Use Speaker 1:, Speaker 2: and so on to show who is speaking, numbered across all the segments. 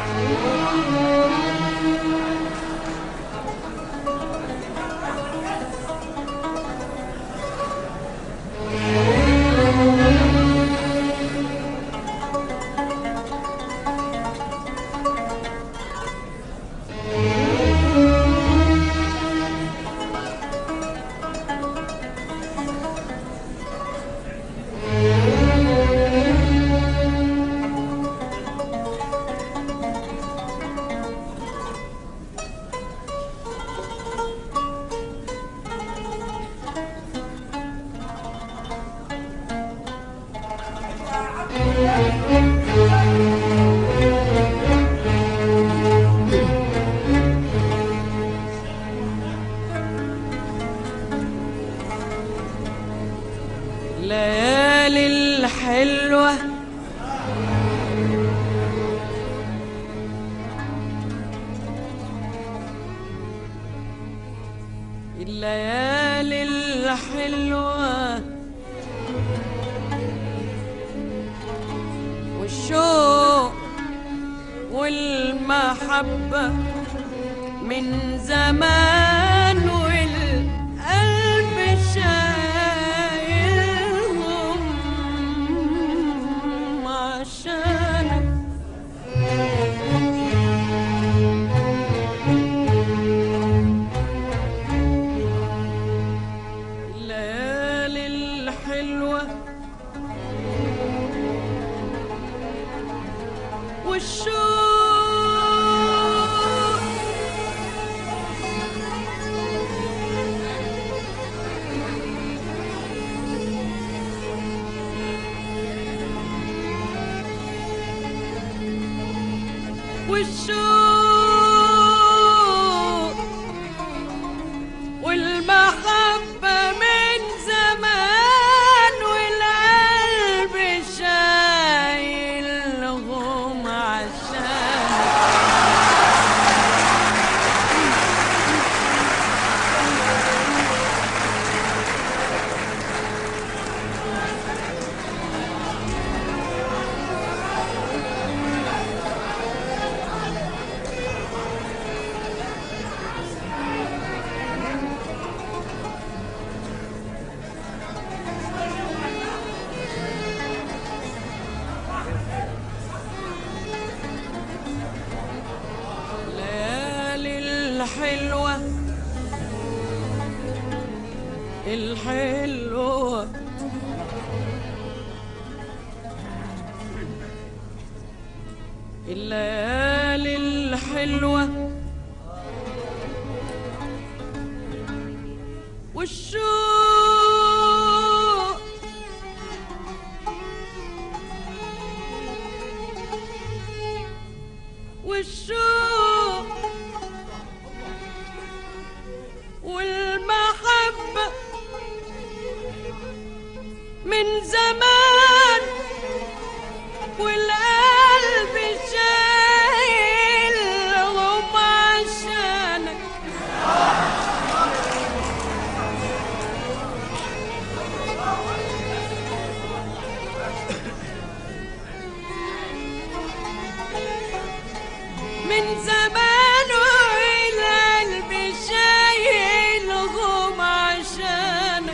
Speaker 1: الليالي الحلوة الليالي الحلوة والشوق والمحبة من زمان والقلب شايلهم عشانك الليالي الحلوة والشوق والشوق والمحبة من زمان والقلب شايلهم عشان الليالي الحلوة الحلوة الليالي الحلوة والشوق والشوق والمحبة من زمان والقلب شايلهم عشانك من زمان والقلب شايلهم عشانك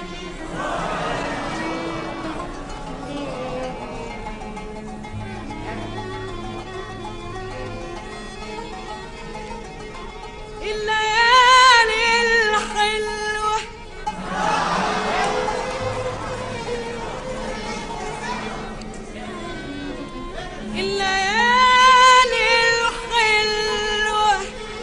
Speaker 1: الليالي الحلوة الليالي الحلوة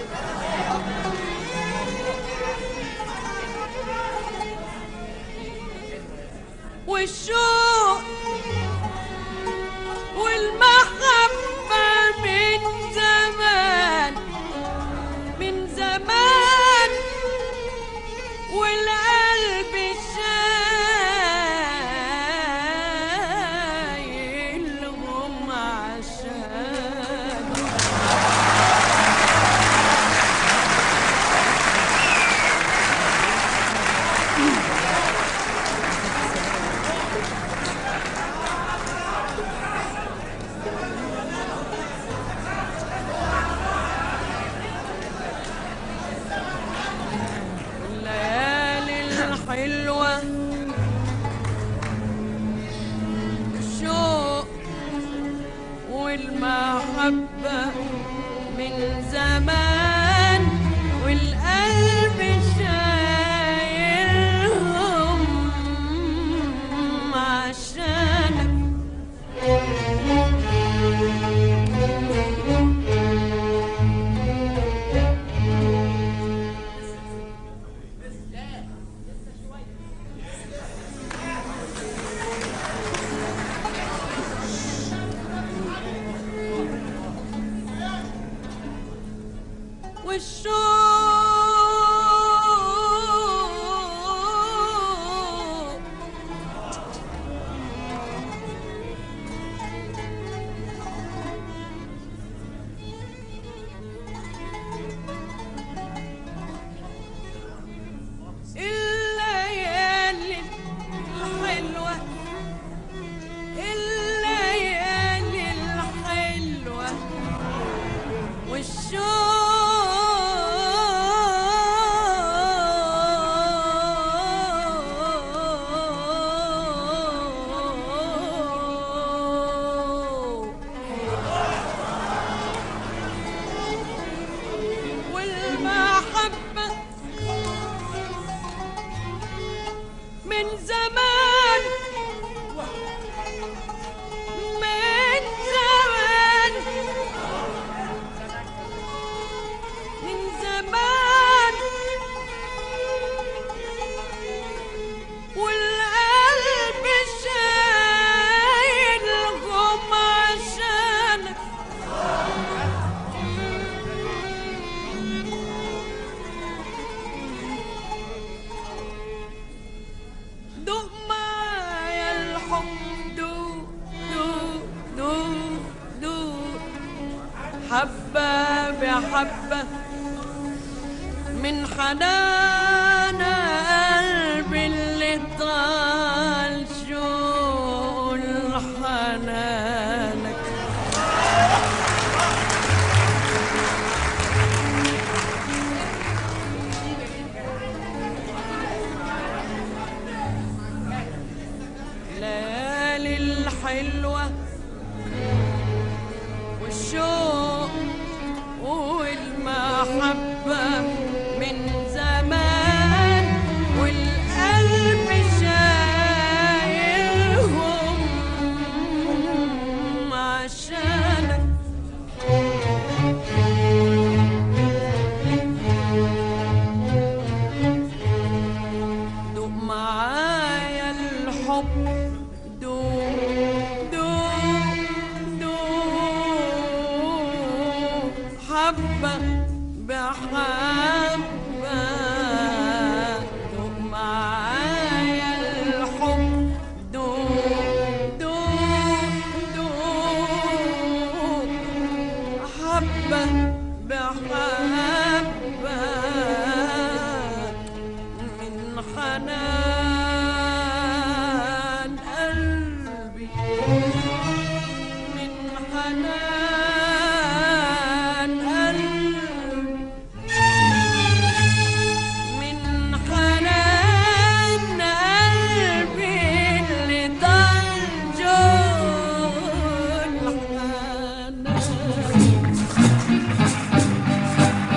Speaker 1: والشوق والمحبة من زمان من زمان محبة من زمان والقلب شايلهم عشانك والشوق الليالي الحلوة الليالي الحلوة والشوق والمحبة من زمان من زمان من زمان والقلب شايلهم عشانك دوق معايا الحب دوق دوق دوق دوق حبة بحبة من حنان قلبي اللي طال شوق حنانك ليالي الحلوة والشوق والمحبة من زمان والقلب شايلهم عشانك دوق معايا الحب دوق دوق دوق حبة بحبة دوق معايا الحب دوق دوق دوق حبة بحبة من حنان قلبي من حنان قلبي من حنان قلبي اللي ضل الحنان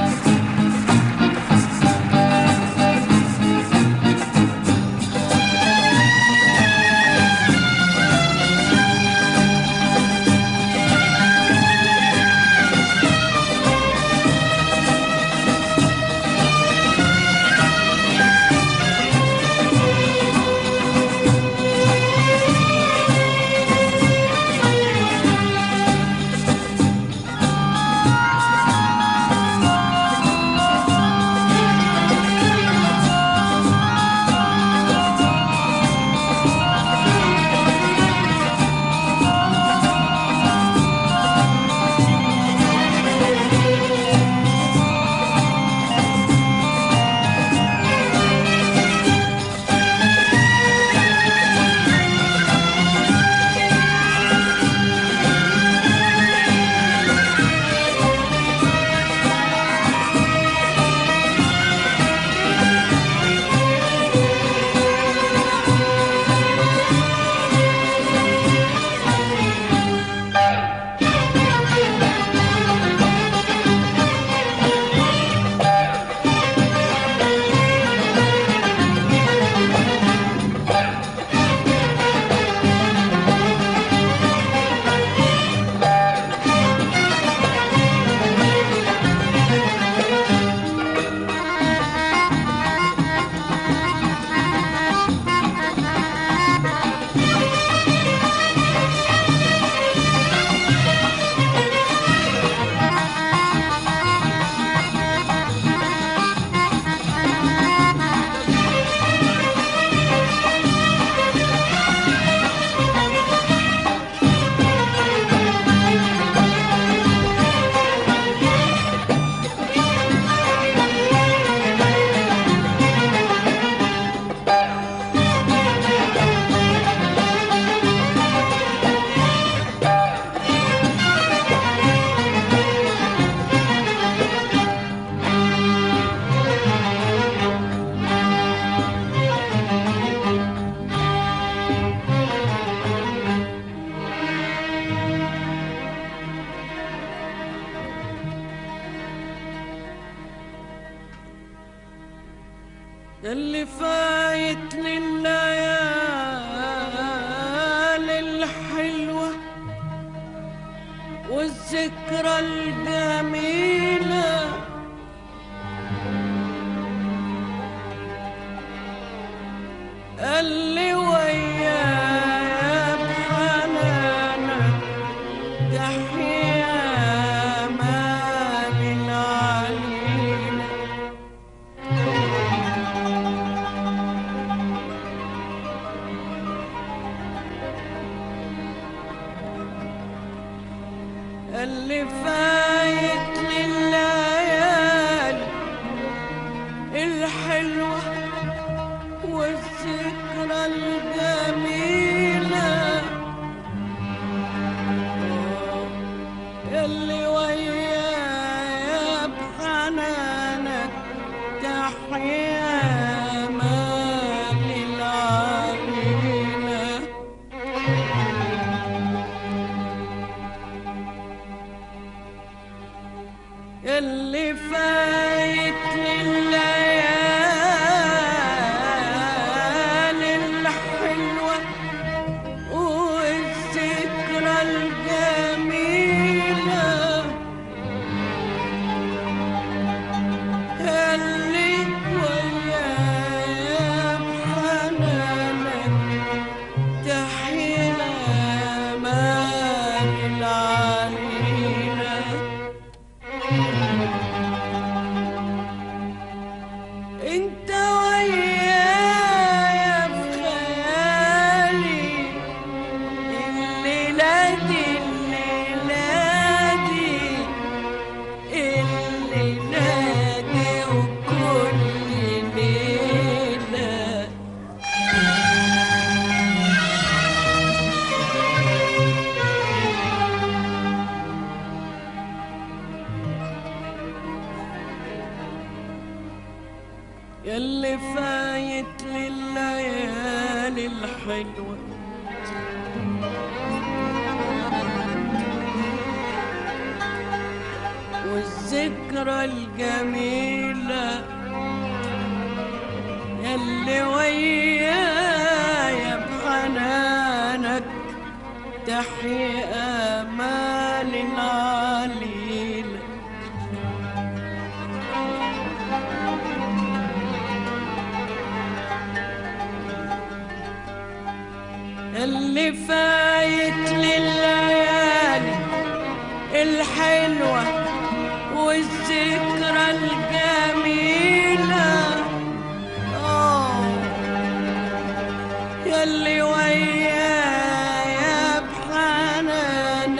Speaker 1: اللي فايت لليالي الحلوة والذكرى الجميلة اللي وياه بحنانك تحيا مال العليل اللي فايت لليالي الحلوة والذكرى الجميلة اللي ويايا بحنانك تحيا مال العليلة اللي فايت لليالي الحلوة والذكرى الجميلة اللي ويايا بحنانك تحيا مال العليلة انت ويايا في خيالي الليلة دي الليلة دي الليلة دي وكل ليلة ياللي فايت لليالي الحلوة والذكرى الجميلة ياللي ويايا بحنانك تحيا آمال العليلة اللي فايت لليالي الحلوة والذكرى الجميلة آه ياللي ويايا بحنانك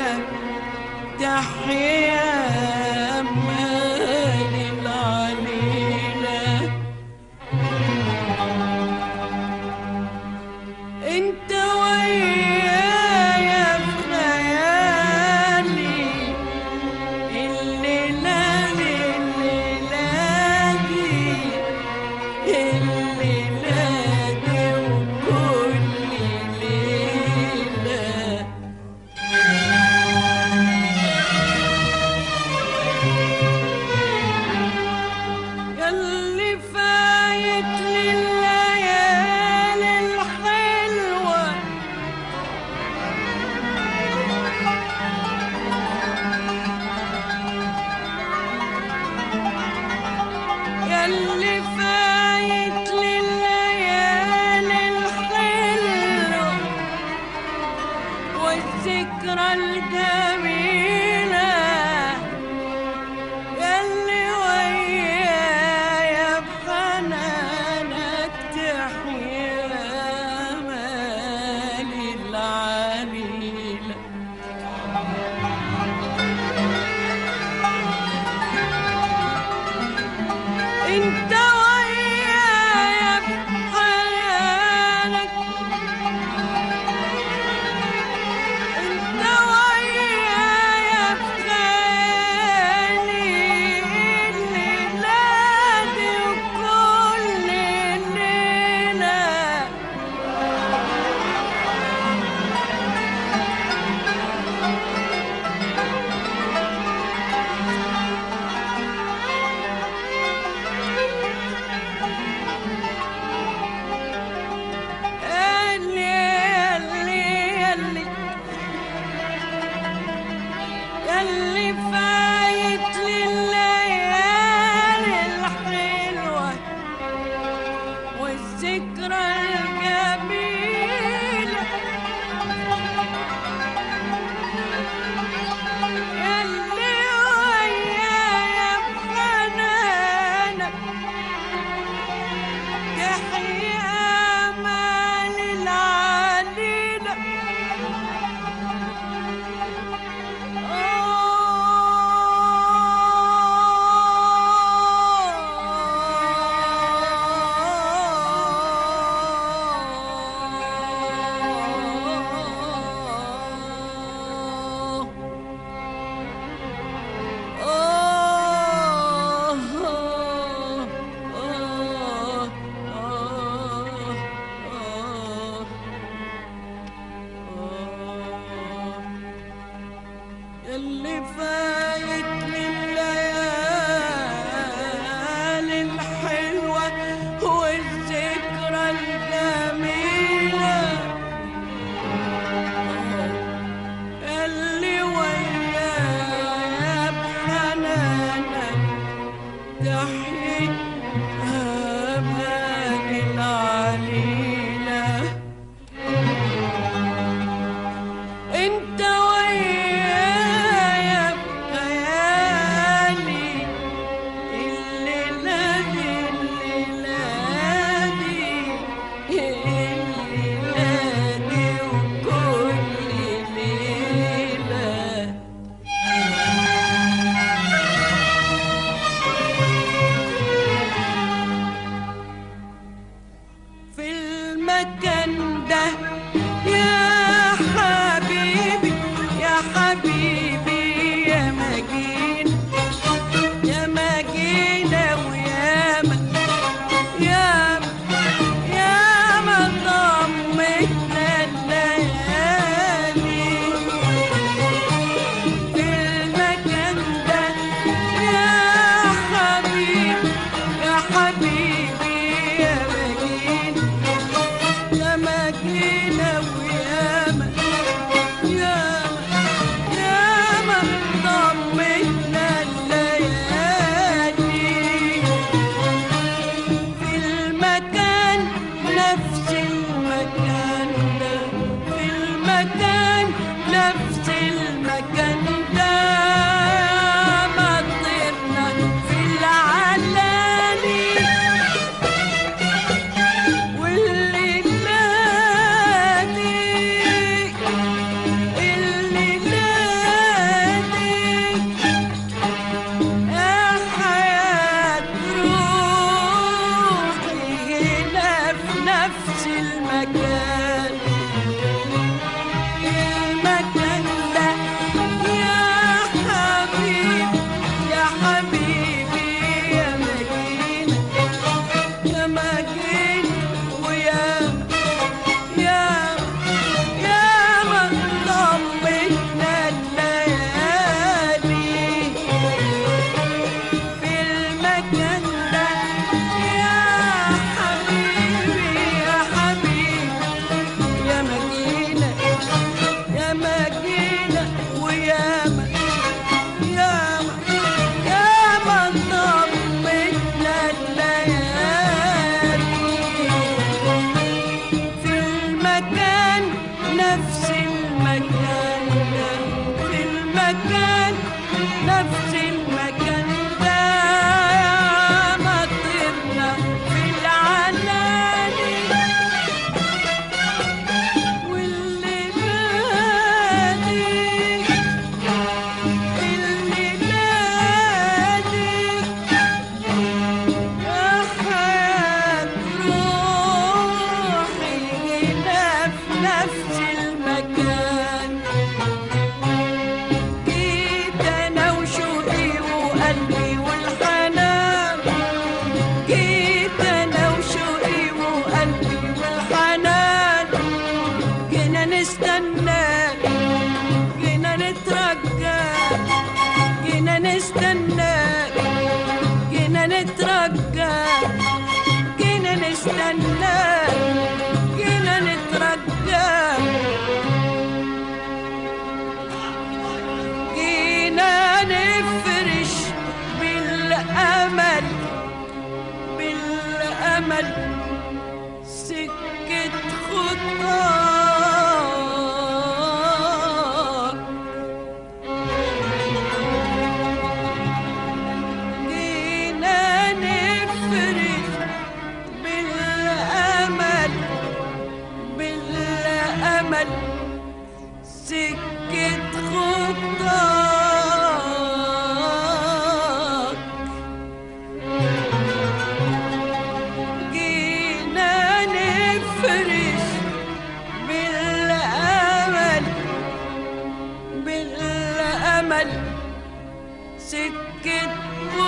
Speaker 1: سكة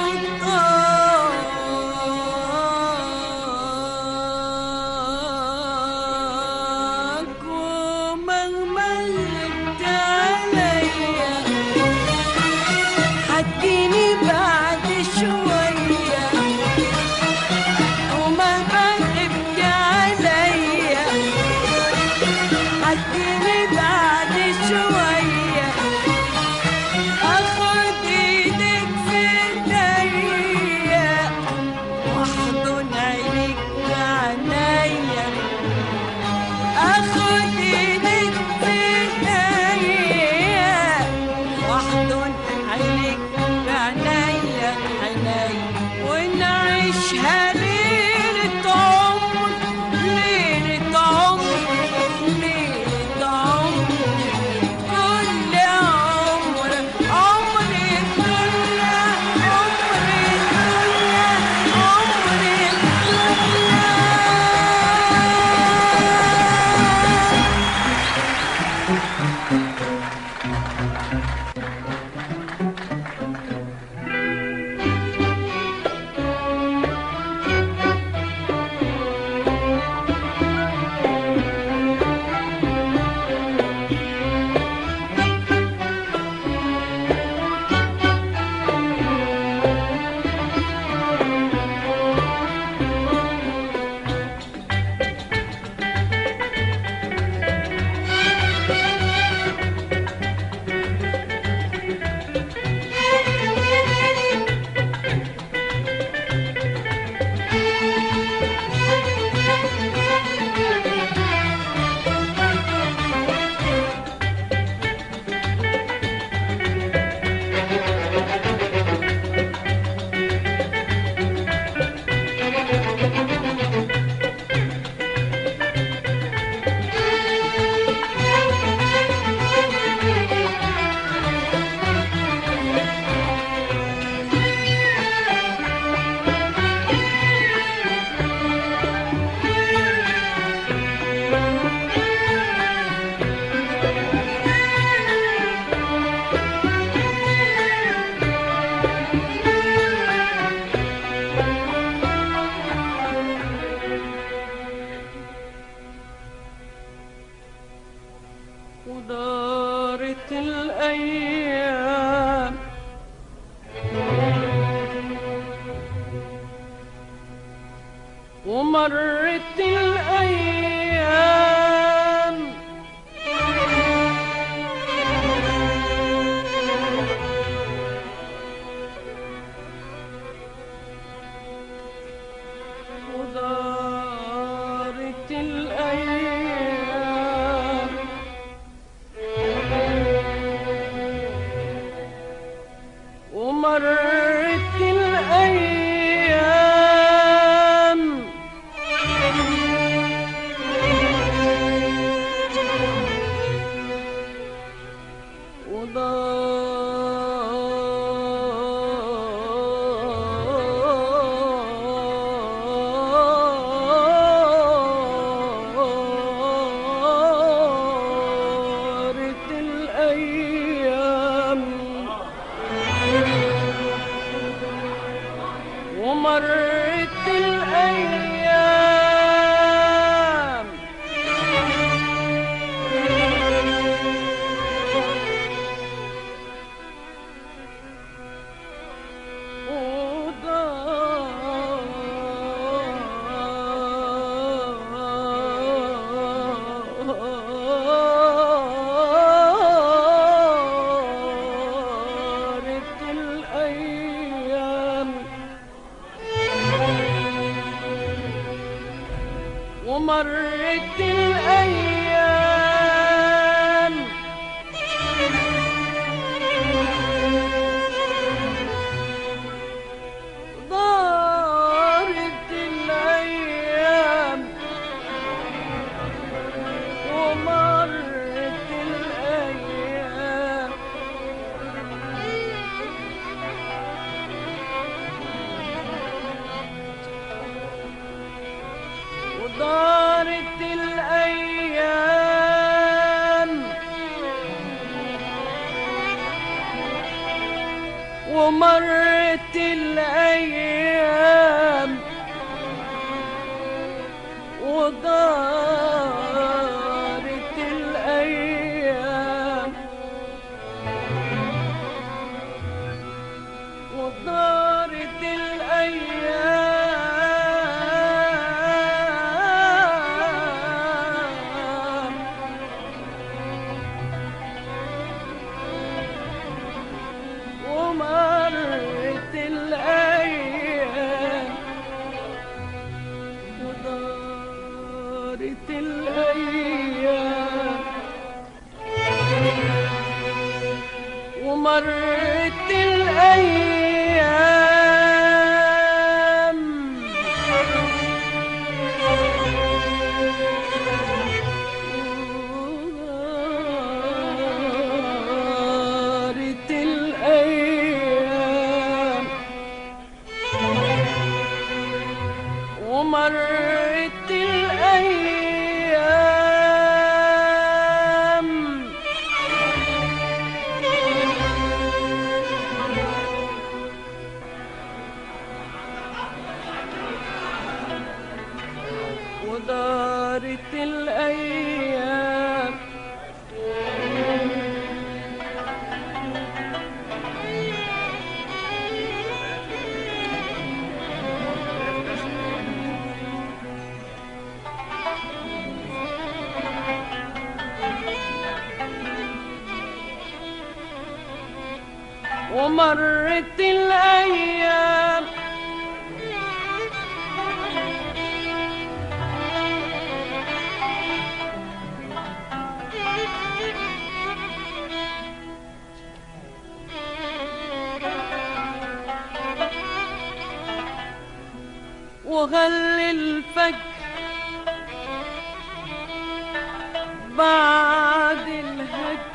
Speaker 1: بطاك ومهما غبت عليا هتجيني بعد شوية ومهما غبت عليا هتجيني بعد شوية اخد ايدك في ايديا واحضن عينيك عنيا اخد ايدك في ايديا واحضن عينيك عنيا عينيا ونعيشها ليلة عمر ليلة عمر ليلة عمر كل عمر عمر الدنيا عمر الدنيا عمر الدنيا ودارت الأيام ومرت الأيام ودارت الأيام ومرت الأيام ودارت الأيام ومرت الأيام ودارت الأيام ومرت الأيام دارت الأيام ومرت الأيام ودارت الأيام ومرت الأيام ودارت الأيام ودارت الأيام ومرت الأيام ودارت الأيام ومرت الأيام ودارت الأيام ومرت الأيام ودارت الأيام ومرت الأيام وغل الفجر بعد الهجر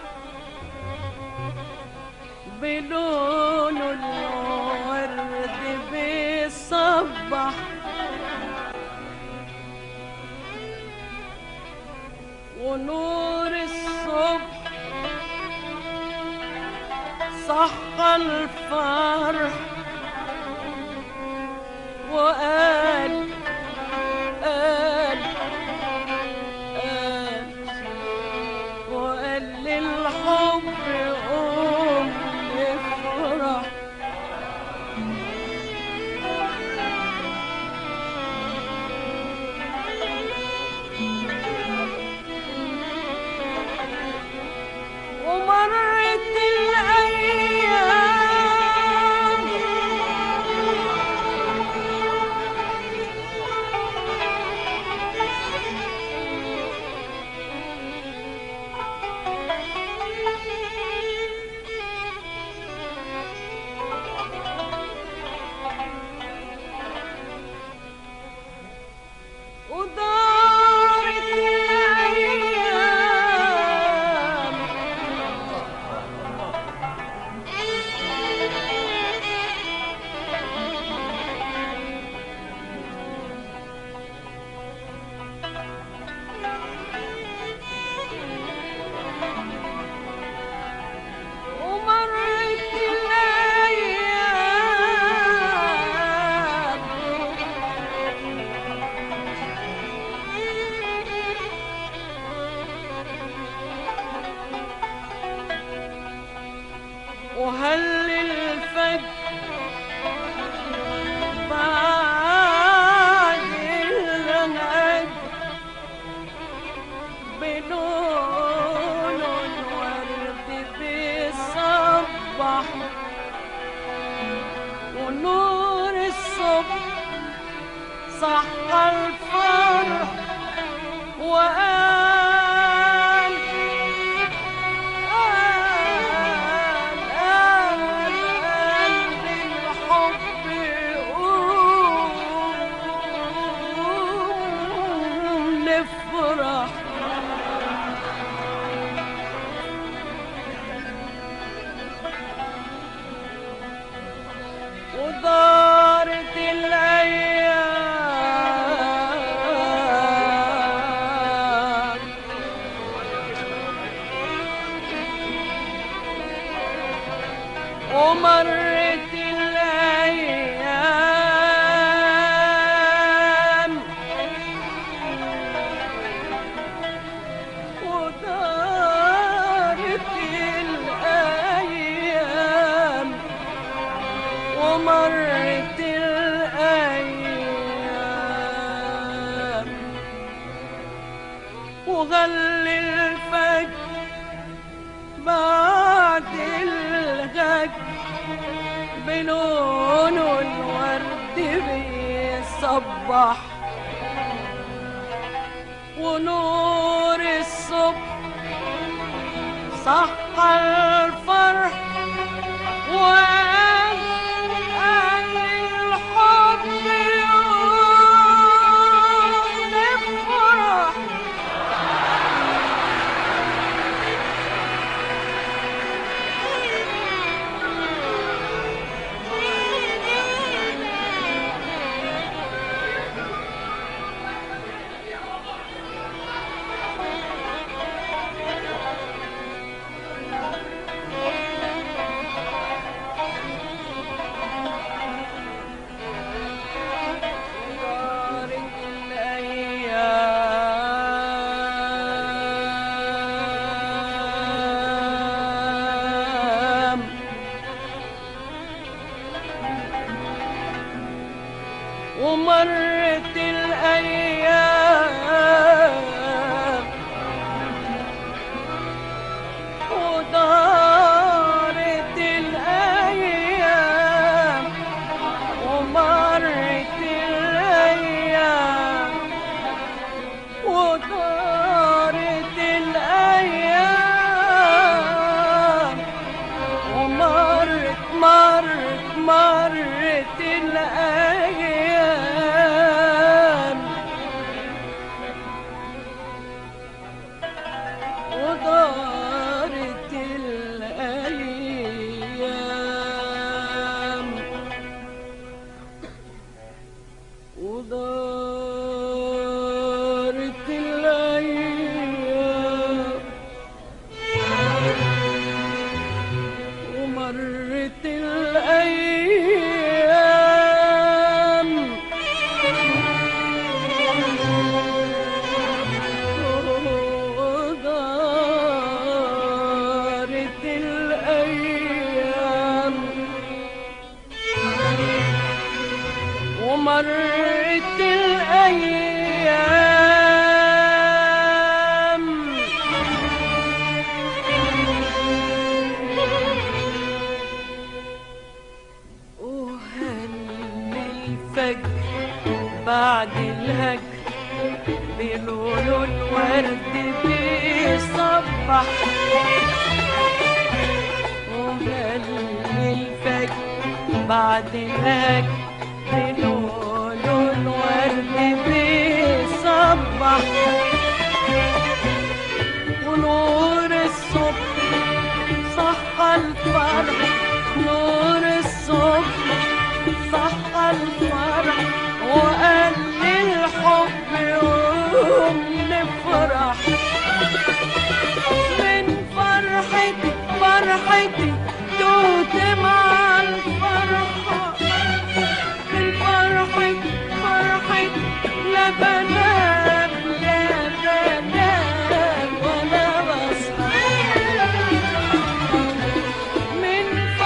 Speaker 1: بلون الورد بيصبح ونور الصبح صح الفرح وقال قال قال وقال للحب قوم نفرح ومرت الأيام ودارت الأيام ومرت الأيام وهل الفجر بعد الغد بلون الورد بيصبح ونور الصبح صح الفرح وقال قال قال قال للحب قوم نفرح ودارت الأيام ومرت ومرت الأيام وغلي الفجر بعد الغج بلون الورد بيصبح ونور الصبح صح الفرح وقال قال الحب يوم نفرح دارت الأيام ومرت الأيام ودارت الأيام ومرت الأيام ودارت الأيام ومرت مرت مرت الأيام ودارت الأيام ودارت الأيام ومرت الأيام ودارت الأيام ومرت الأيام وهل الفجر بعد الهجر بلون الورد بيصبح وهل الفجر بعد الهجر بلون الورد بيصبح ونور الصبح صح الفرح نور الصبح صح الفرح وقال للحب يوم نفرح من فرحتي فرحتي توت مع الفرحة من فرحتي فرحتي لا بنام لا بنام ولا بصحى من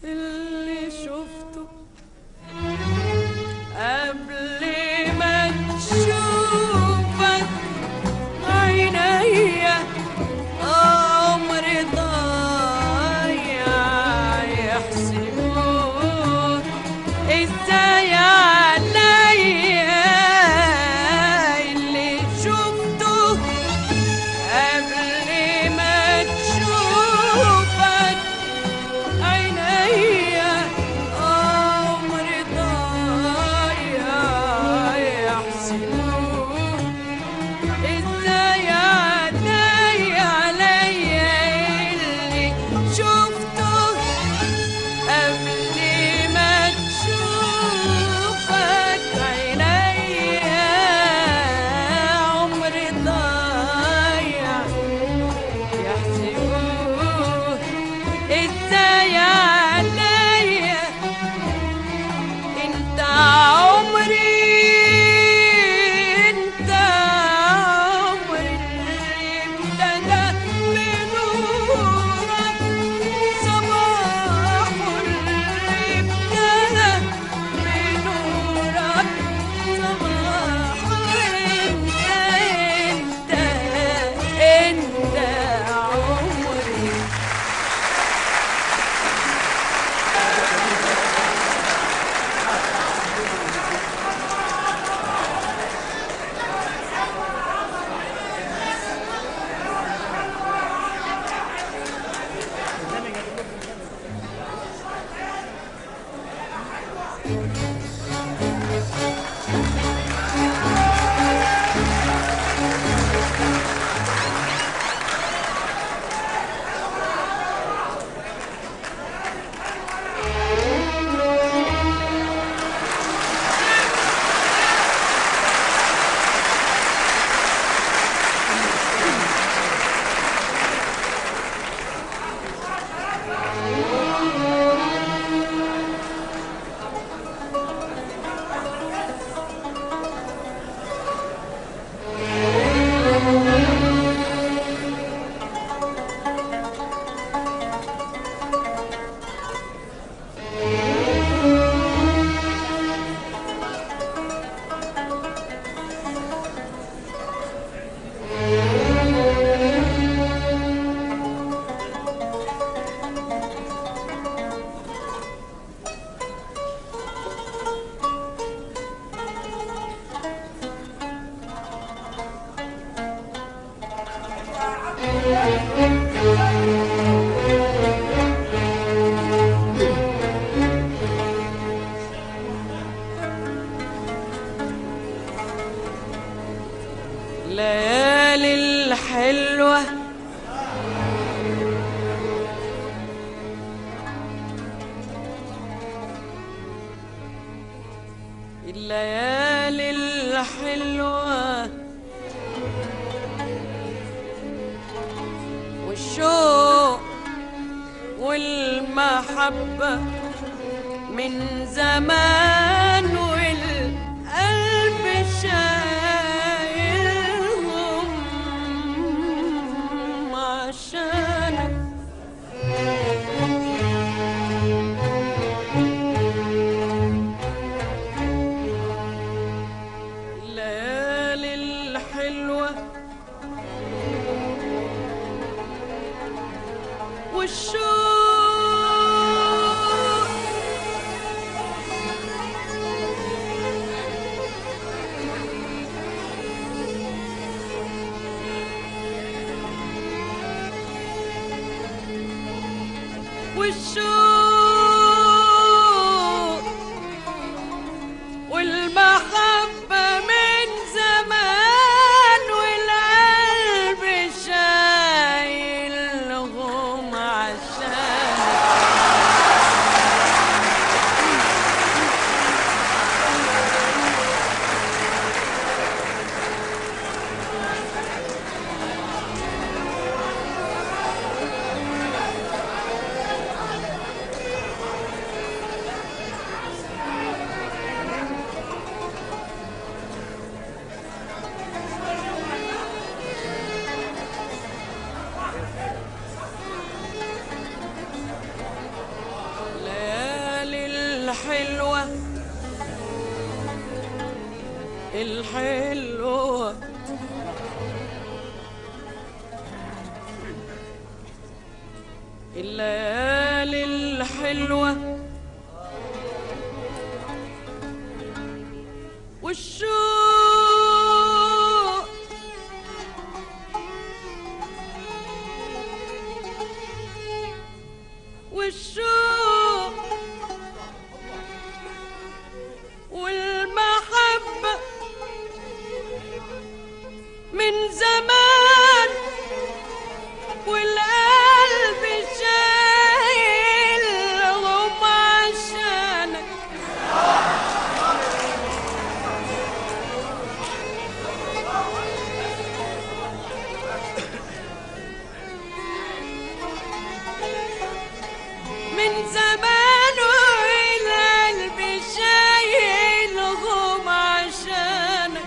Speaker 1: اللي شفته قبل ما تشوفك عينيا عمري ضايع يحسبوه ازاي عليا اللي شفته قبل ما تشوفك عينيا عمري ضايع يحسبوه ازاي عداي عليا اللي شفته قبل ما تشوفك عينيا عمري ضايع يحسبوه ازاي عليا انت عمري انت عمري اللي ابتدى بنورك صباح اللي ابتدى بنورك صباح انت انت انت عمري الليالي الحلوة الليالي الحلوة والشوق والمحبة من زمان والقلب شايلهم عشانك الليالي الحلوة والشوق والشوق والمحبة من زمان والقلب شايلهم عشان الحلوة الحلوة الليالي الحلوة والشوق والشوق والمحبة من زمان والقلب شايلهم عشانك من زمان والقلب شايلهم عشانك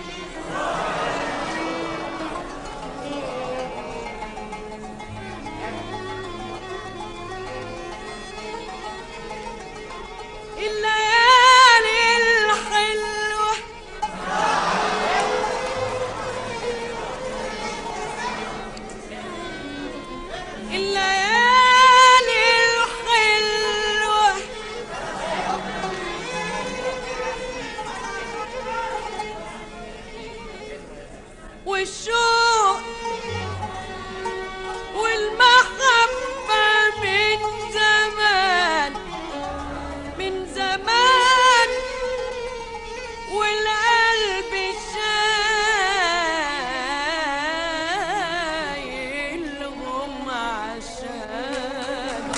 Speaker 1: الليالي الحلوة الليالي الحلوة والشوق والمحبة من زمان من زمان والقلب شايلهم عشان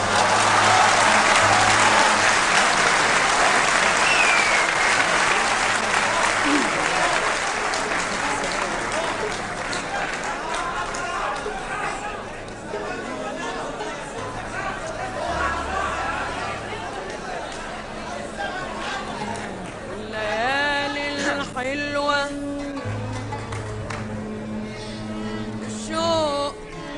Speaker 1: الليالي الحلوة الشوق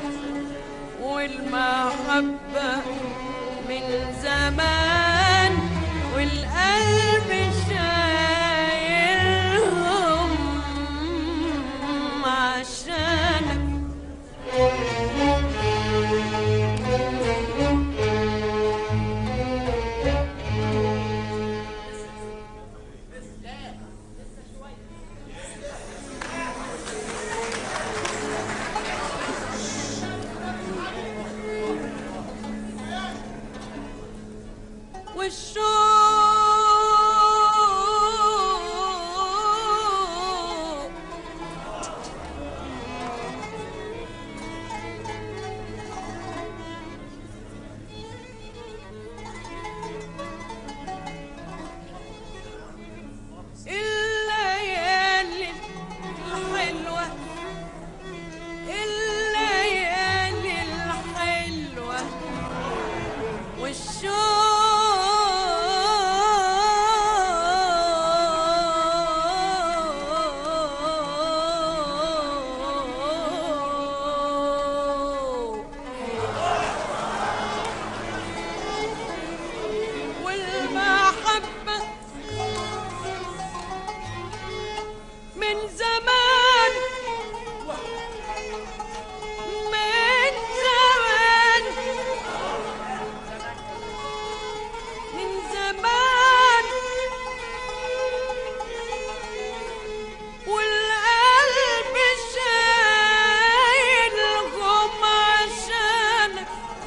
Speaker 1: والمحبة من زمان والقلب شايلهم عشانك والشوق الليالي الحلوة الليالي الحلوة والشوق والمحبة من زمان من زمان من زمان والقلب شايلهم عشانك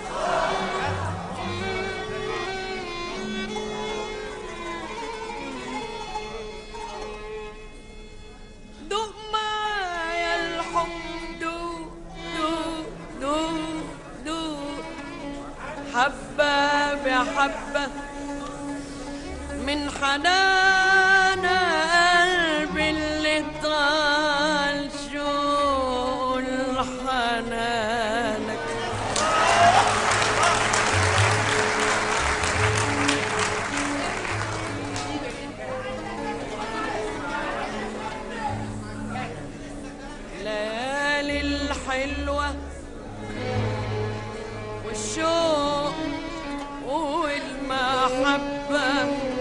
Speaker 1: دوق معايا الحب دوق دوق دوق دوق حبة بحبة من حنان قلبي اللي طال شوق حنانك ليالي الحلوة والشوق والمحبة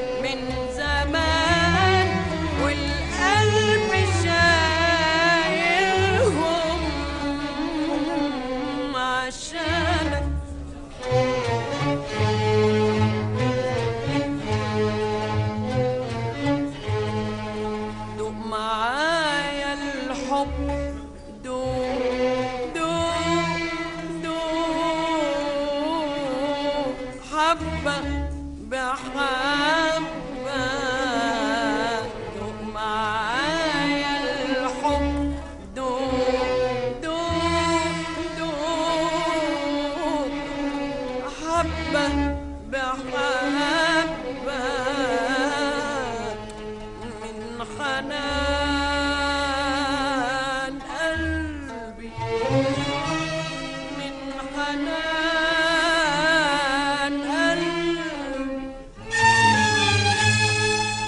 Speaker 1: بحبة دوق معايا الحب دوق دوق دوق حبة بحبة من حنان قلبي من حنان قلبي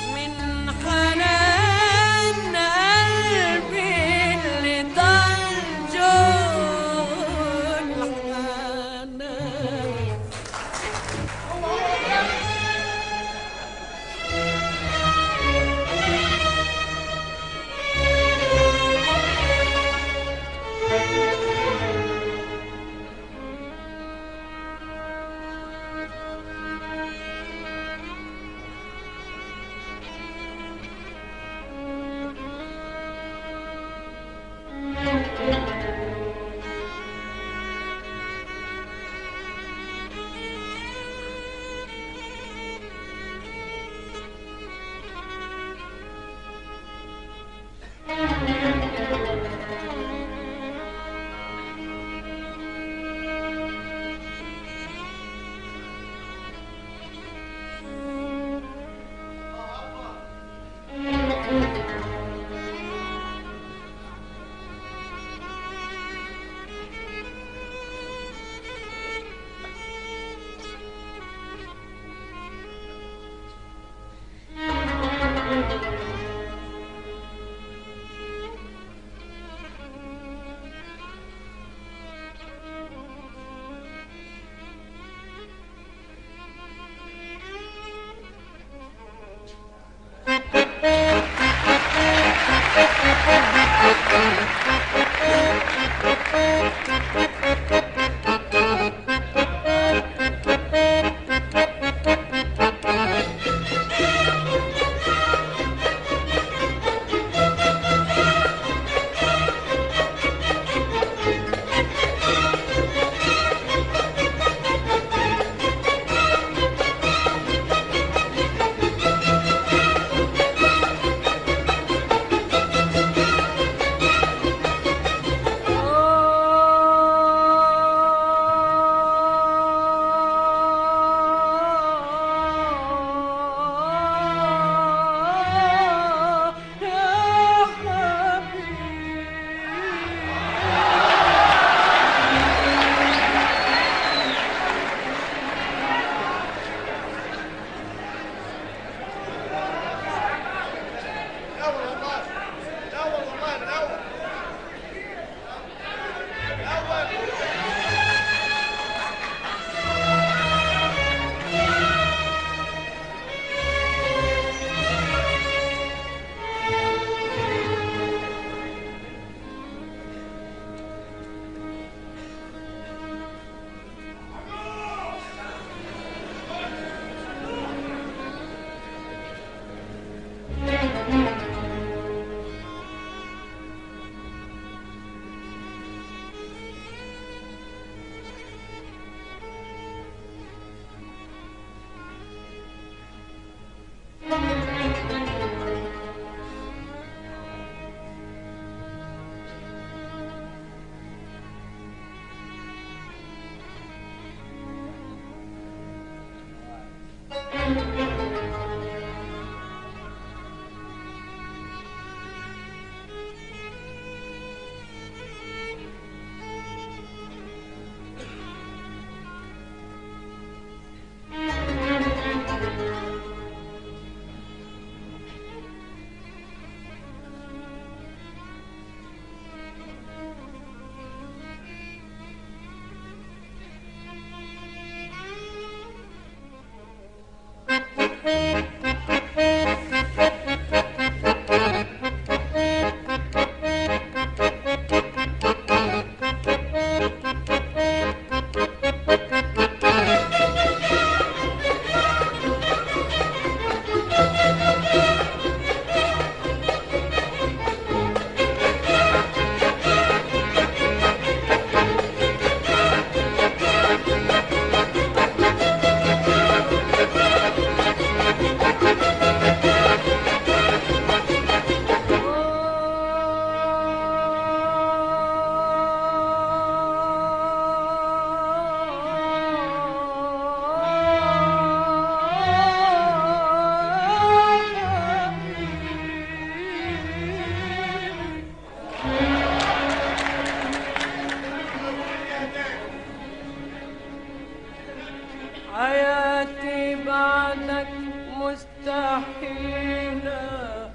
Speaker 1: مستحيلة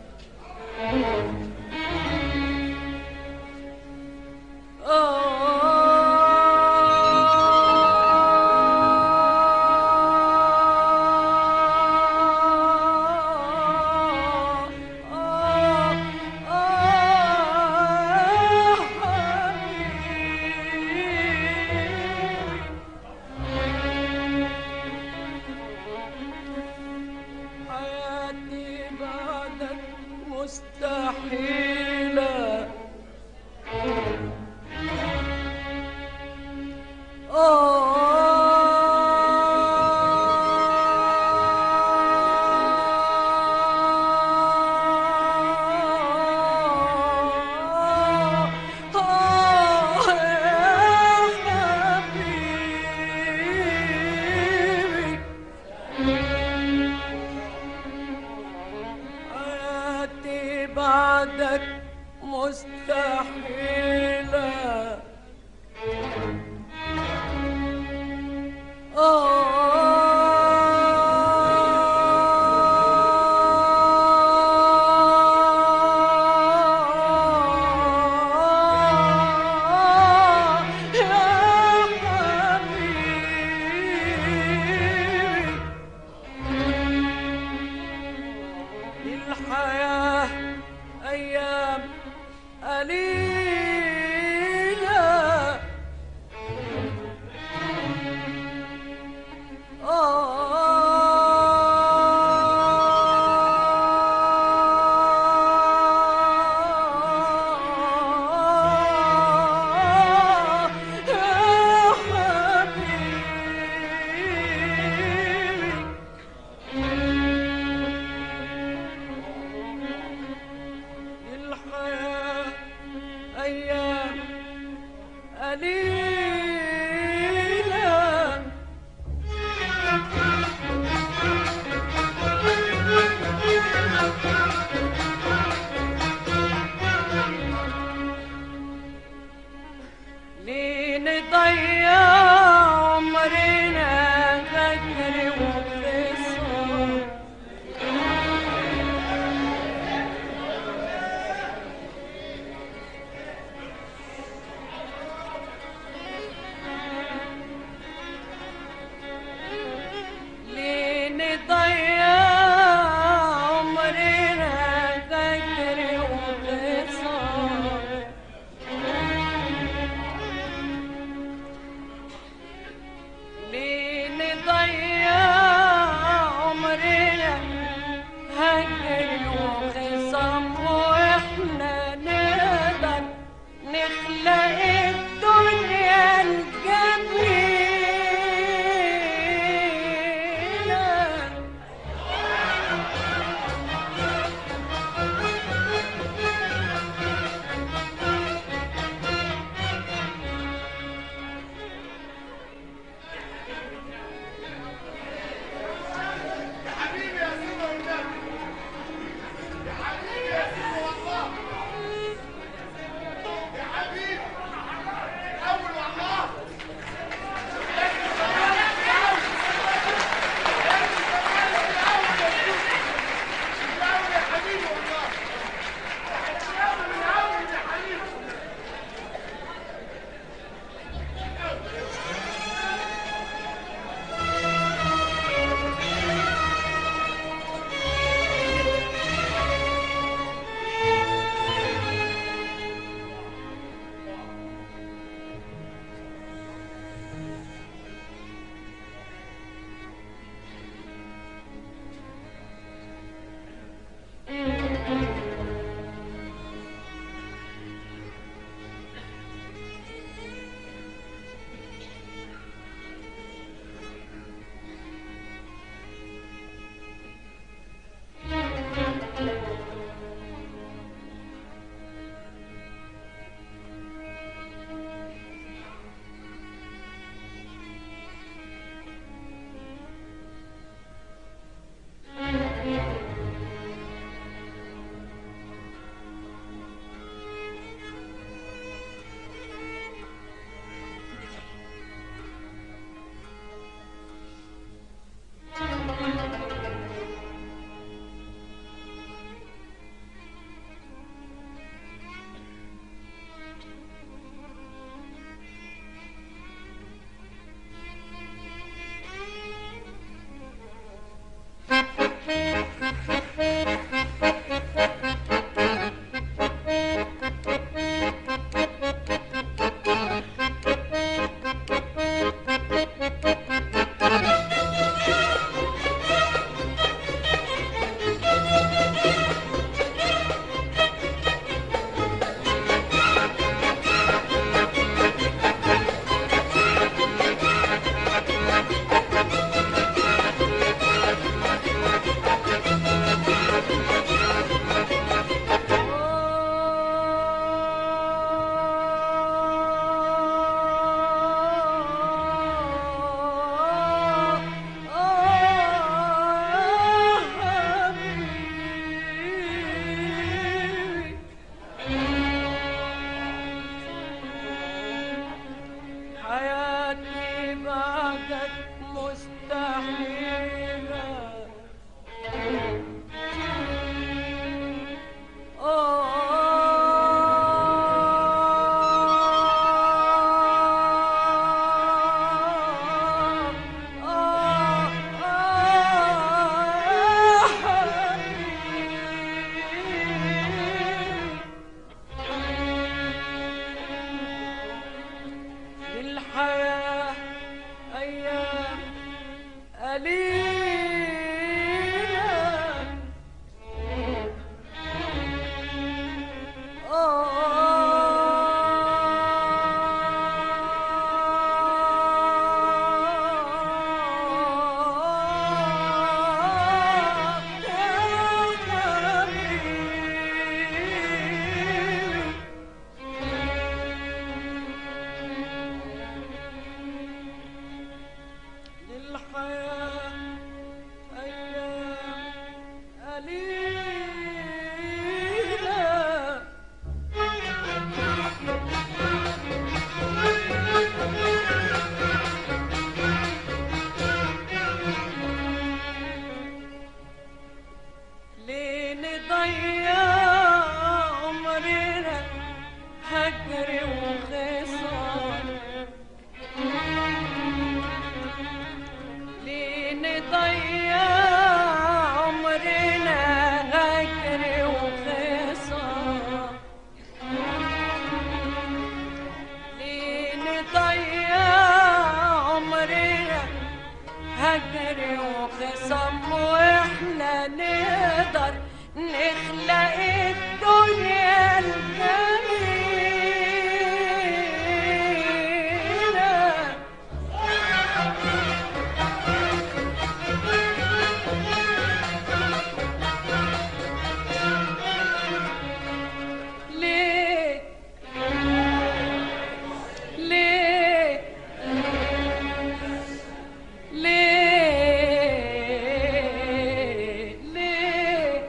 Speaker 1: حياتي بعدك مستحيلة حبيبي حياتي بعدك مستحيلة آه يا حبيبي الحياة أيام قليلة واحنا نقدر نخلق الدنيا الجميلة ليه ليه ليه ليه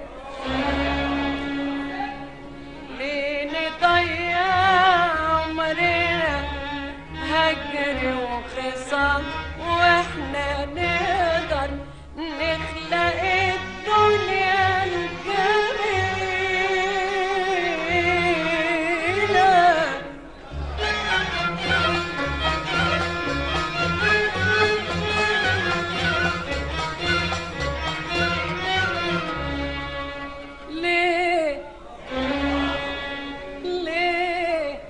Speaker 1: ليه نضيع عمرنا هجر وخصام واحنا نقدر نخلق الدنيا الجميلة ليه ليه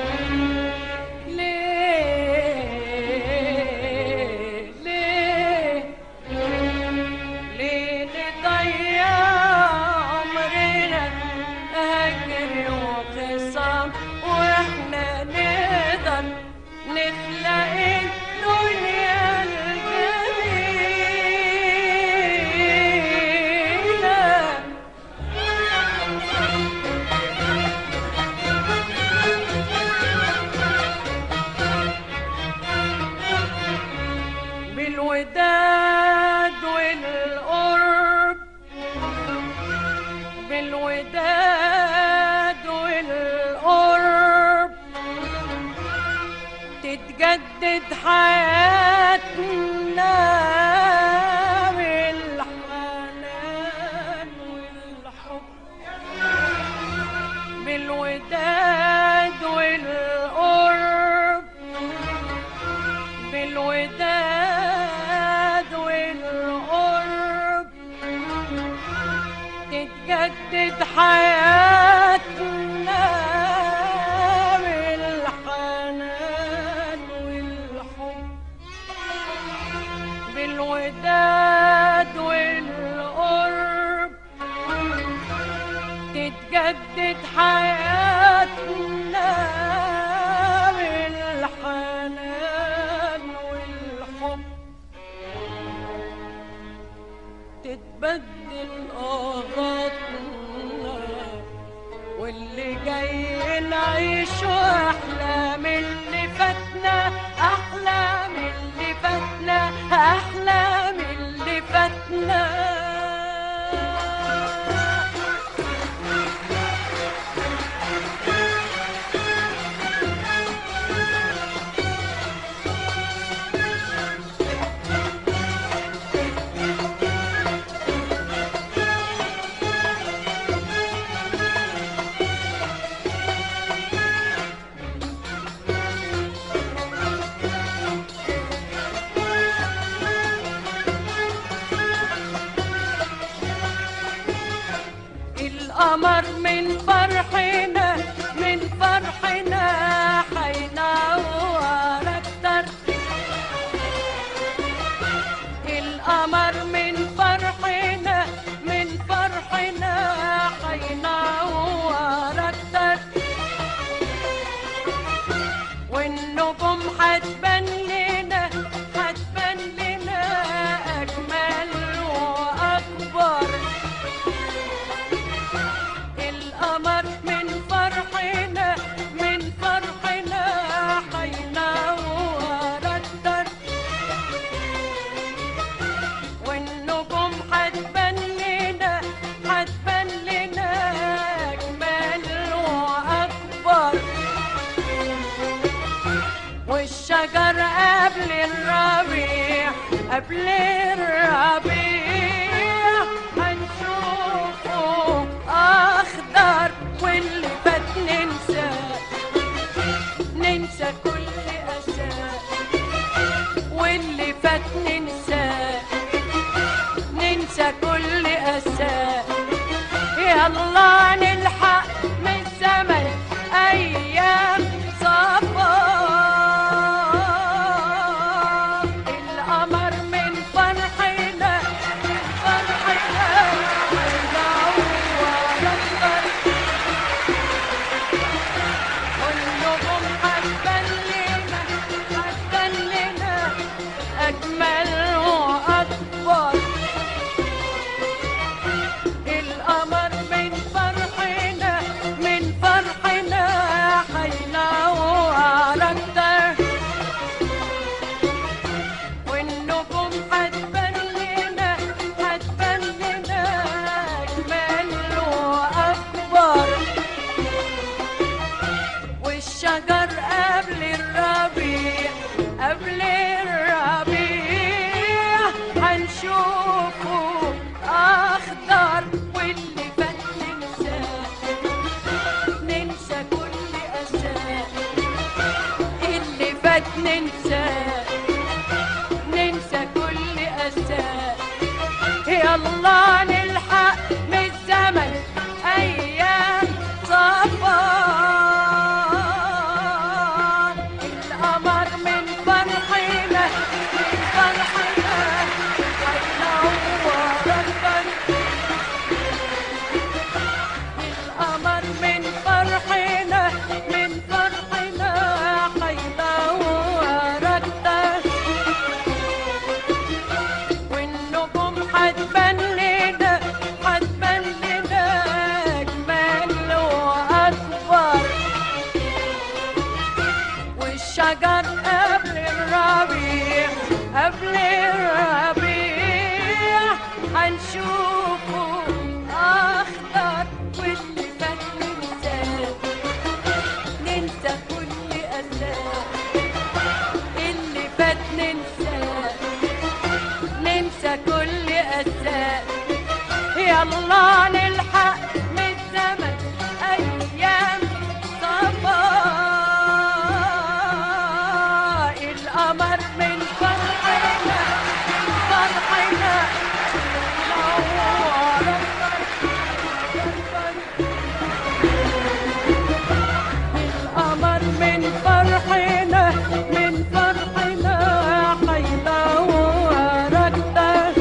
Speaker 1: ليه ليه ليه نضيع عمرنا هجر وخصام واحنا نقدر نخلق الدنيا الجميلة بالوداد والقرب بالوداد والقرب تتجدد حياتنا بالحنان والحب بالوداد والقرب بالوداد والقرب تتجدد حياتنا بالحنان والحب بالوداد والقرب تتجدد حياتنا بالحنان والحب تتبدل آغاطنا واللي جاي نعيشه أحلى من اللي فاتنا أحلى من اللي فاتنا أحلى من اللي فاتنا القمر من فرحنا من فرحنا حينور اكتر القمر من فرحنا من فرحنا حينور اكتر والنجوم حتبان لنا حتبان لنا اجمل واكبر القمر من فرحنا من فرحنا حينور اكتر والنجوم حتبان لنا حتبان لنا اجمل واكبر والشجر قبل الربيع قبل الربيع هنشوفه اخضر واللي فات ننسى ننسى كل اسى واللي فات ننسى ننسى كل اسى يلا نلحق من زمن ايام صفا القمر من فرحنا من فرحنا يلا نلحق من الزمن ايام صفان القمر من فرحنا من فرحنا هينور اكتر القمر من فرحنا من فرحنا هينور اكتر والنجوم هتبان لنا هتبان لنا اجمل واكبر والشجر قبل الربيع قبل الربيع هنشوفه اخضر واللي فات ننساه ننسى كل اساه اللي فات ننساه ننسى كل أساء يلا نلحق من الزمن أيام صفاء القمر من فرحنا فرحنا نور القمر من فرحنا من فرحنا هينور أكتر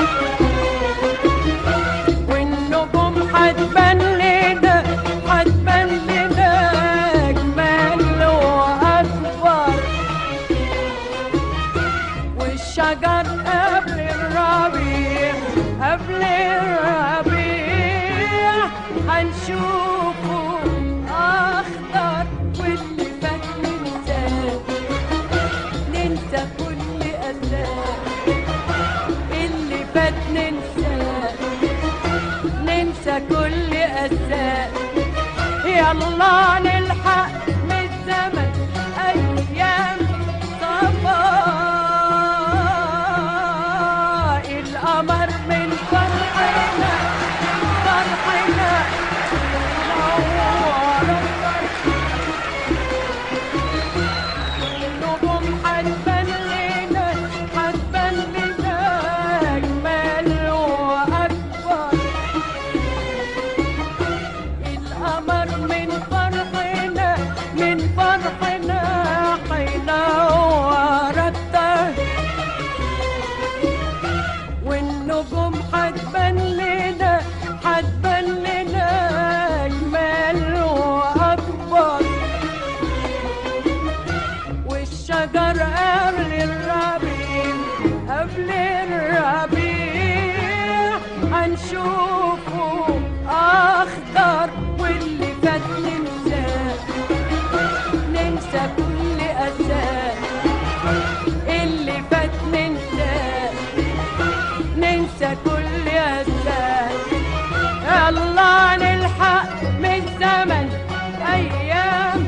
Speaker 1: والنجوم هتبان لنا هتبان لنا أجمل وأكبر والشجر قبل الربيع قبل الربيع هنشوفه أخضر واللي فات ننساه ننسى كل أساه اللي فات ننساه ننسى كل أساه يلا نلحق من الزمن أيام صفاء القمر من فرحنا فرحنا نور النجوم هتبان لنا هتبان لنا أجمل وأكبر القمر من فرحنا من فرحنا هينور أكتر والنجوم هتبان لنا هتبان لنا أجمل وأكبر والشجر قبل الربيع قبل الربيع هنشوفه أخضر واللي فات ننساه ننسى كل أساه اللي فات ننساه ننسى كل أساه يلا نلحق من زمن أيام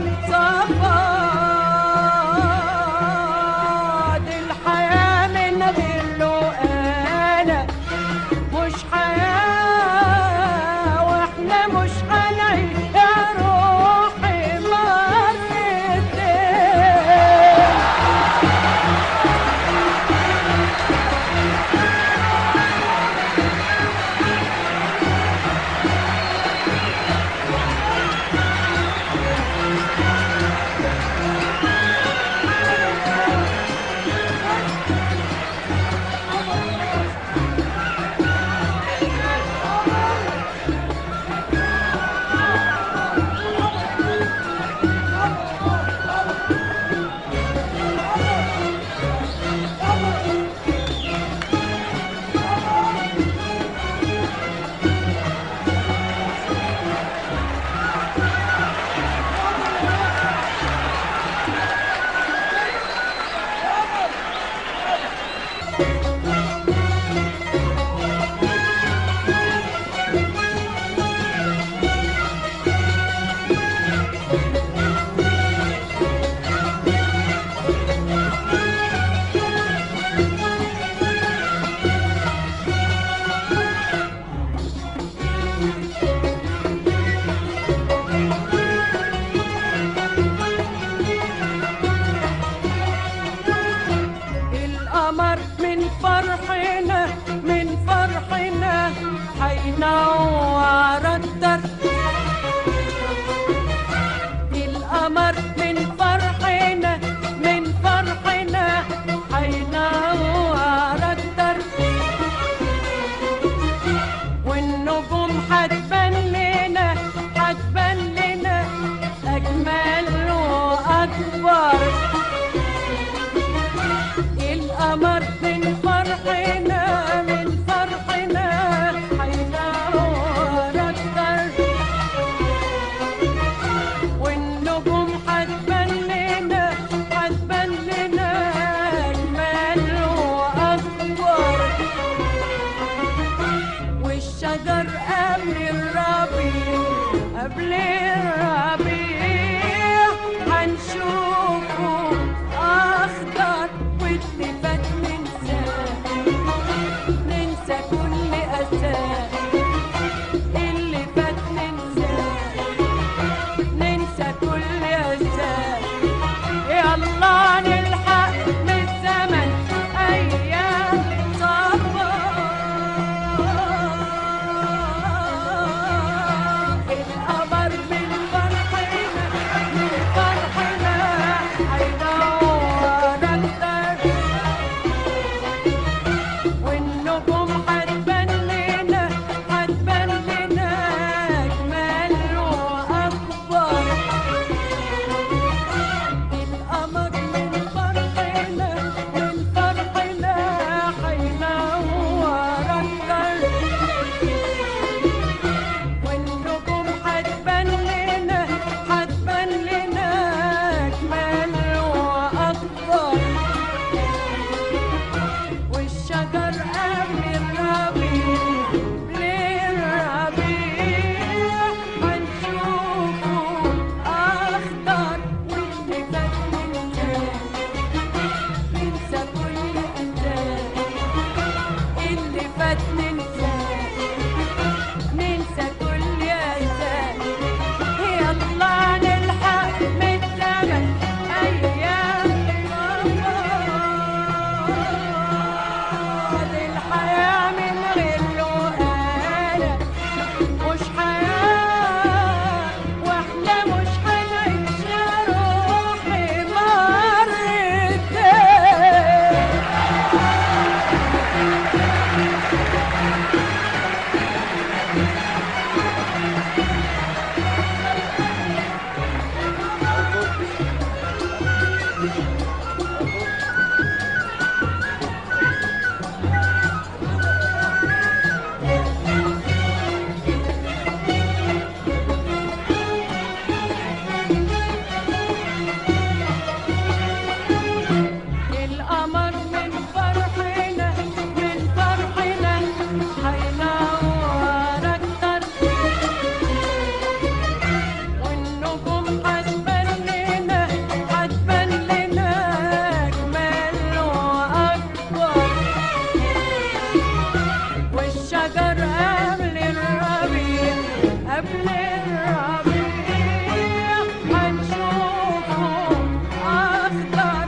Speaker 1: صفاد الحياة من غير له أنا مش حياة واحنا مش هنعيش يا روحي مرتين هينور الدرب القمر من فرحنا من فرحنا هينور الدرب والنجوم هتبان لنا هتبان لنا أجمل وأكبر القمر من فرحنا من فرحنا هينور الدرب والنجوم هتبان لنا هتبان لنا أجمل وأكبر والشجر قبل الربيع قبل الربيع هنشوفه أخضر واللي فات ننساه ننسى كل أساه اللي فات ننساه ننسى كل أساه يلا نلحق من الزمن أيام صفا القمر من فرحنا من فرحنا هينور الدرب والنجوم هتبان لنا هتبان لنا أجمل وأكبر القمر من فرحنا من فرحنا هينور الدرب والنجوم هتبان لنا هتبان لنا أجمل وأكبر والشجر قبل الربيع للربيع هنشوفه أخضر واللي فات ننساه ننسى كل أساه اللي فات ننساه ننسى كل أساه يلا نلحق من الزمن أيام صفا الحياة من غير لقانا مش حياة واحنا مش هنعيش يا روحي مرتين القمر من فرحنا من فرحنا هينور الدرب والنجوم هتبان لنا هتبان لنا أجمل وأكبر والشجر قبل الربيع قبل الربيع هنشوفه أخضر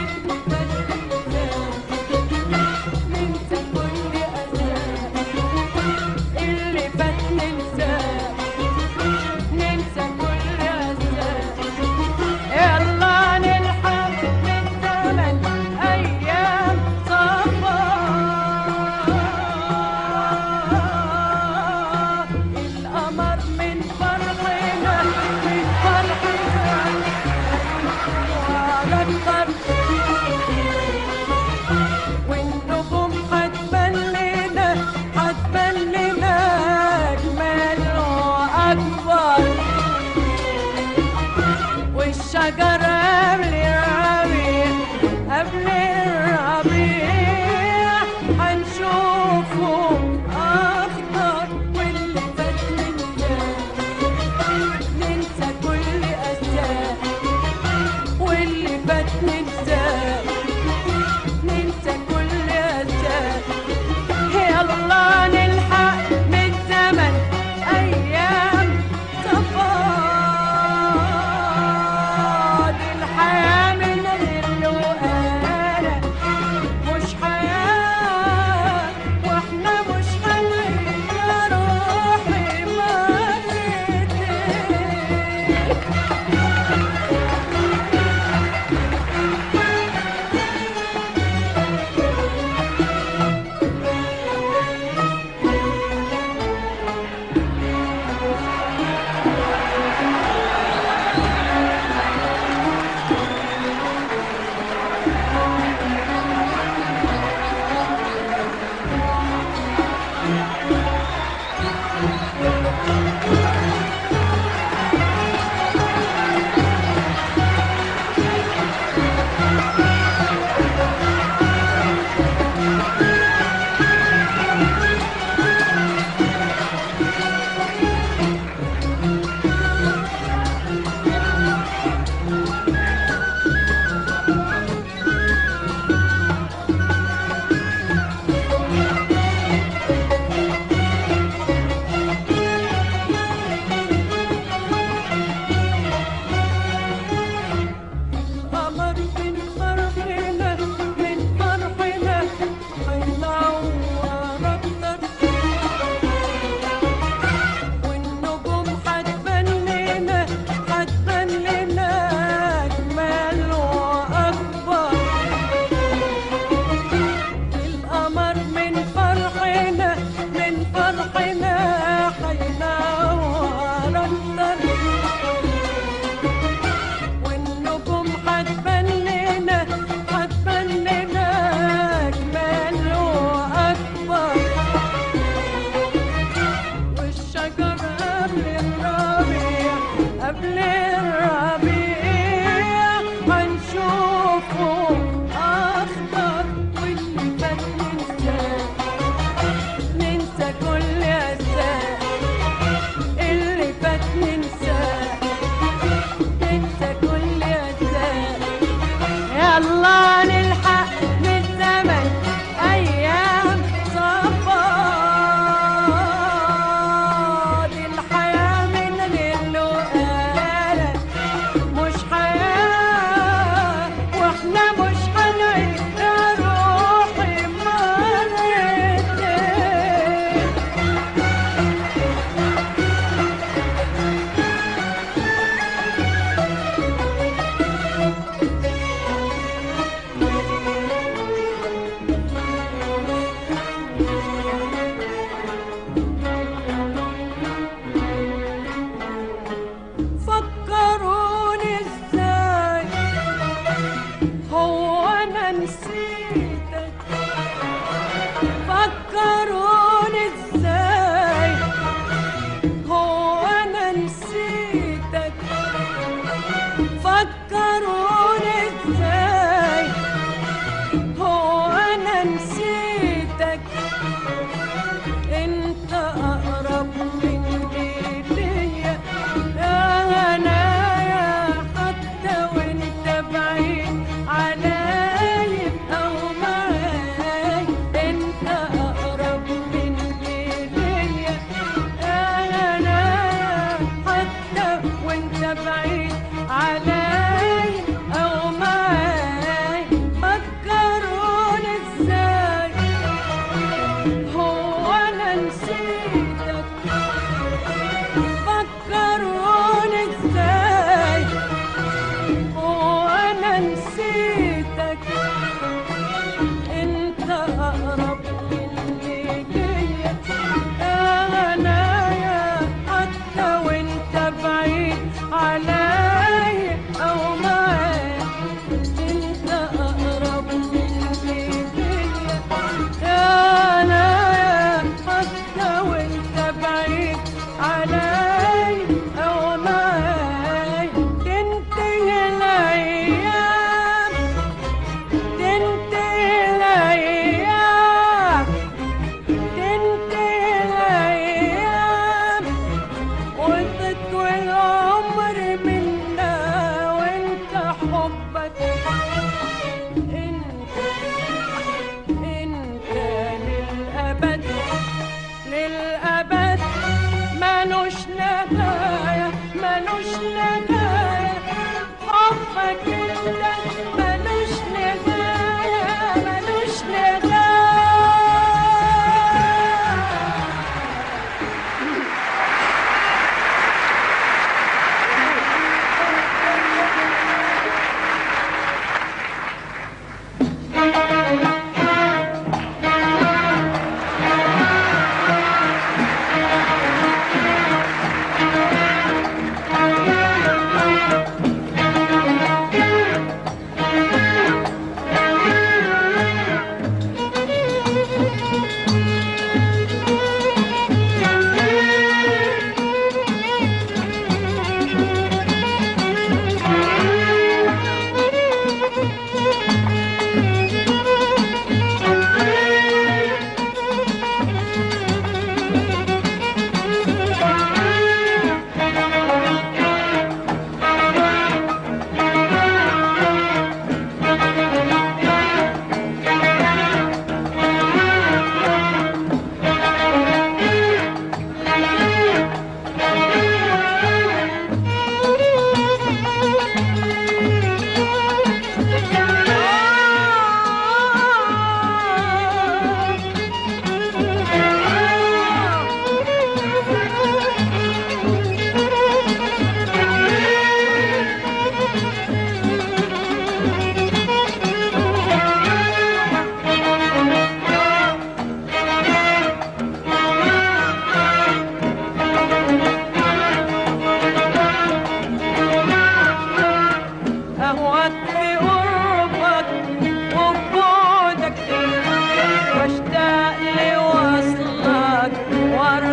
Speaker 1: ننسى كل أساه اللي فات ننساه ننسى كل أساه يلا نلحق من زمن أيام صفا القمر من فرحنا من فرحنا هينور أكتر والنجوم هتبان لنا هتبان لنا أجمل وأكبر القمر من فرحنا من فرحنا هينور أكتر والنجوم هتبان لنا هتبان لنا أجمل وأكبر والشجر قبل الربيع قبل الربيع هنشوفه أخضر واللي فات ننساه ننسى كل أساه اللي فات ننساه ننسى كل أساه يلا نلحق من الزمن أيام صفا دي الحياة من غير لقالة مش حياة واحنا مش هنعيش يا روحي مرتين فكروني ازاي هو انا نسيتك فكروني ازاي هو انا نسيتك فكروني ازاي هو انا نسيتك انت اقرب مني ليا يا هنايا حتى وانت بعيد علي او معاي انت اقرب مني ليا يا هنايا حتى وانت بعيد علي او معاي فكروني ازاي هو انا نسيتك فكروني ازاي هو انا نسيتك انت اقرب مني ليا يا هنايا حتى وانت بعيد علي او معاي انت اقرب مني ليا يا هنايا حتى وانت بعيد علي او معاي تنتهي الايام تنتهي الايام تنتهي الايام وتطوي العمر منا وانت حبك انت انت للابد للابد ملوش نهايه ملوش نهايه حبك انت ملوش نهايه ملوش نهايه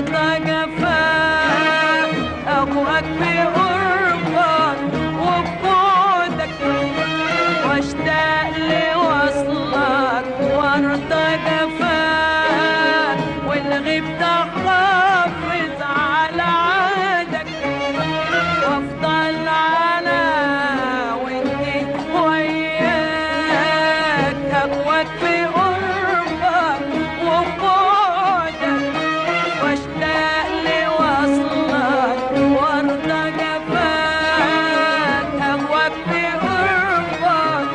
Speaker 1: وارضى جفاك أهواك بقربك وبعدك واشتاق لوصلك وارضى جفاك والغيب تحافظ على عهدك وافضل على ودي وياك اقواك بقربك وبعدك واشتاق لوصلك وارضى جفاك اقواك بقربك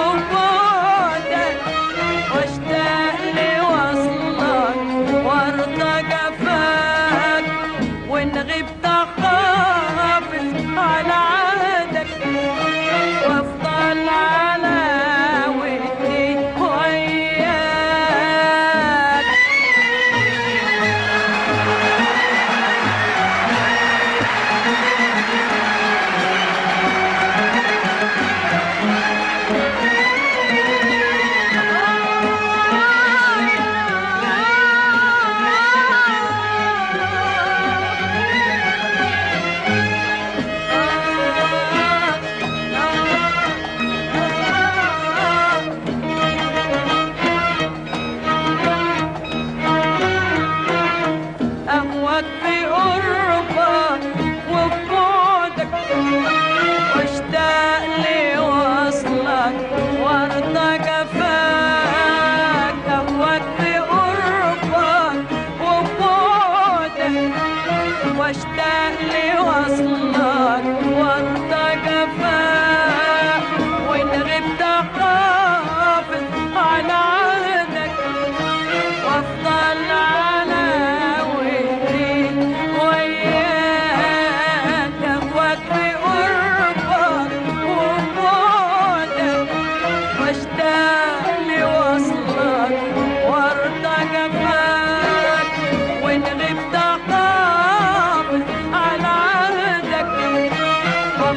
Speaker 1: وبعدك واشتاق لوصلك وارضى جفاك وان غبت حافظ على عهدك وافضل على ودي وياك أهواك بقربك وبعدك واشتاق لوصلك وارضى جفاك أهواك بقربك وبعدك واشتاق لوصلك وارضى جفاك وإن غبت حافظ على عهدك وافضل على ودي وياك اهواك بقربك وبعدك واشتاق لوصلك وارضى جفاك وان غبت حافظ على عهدك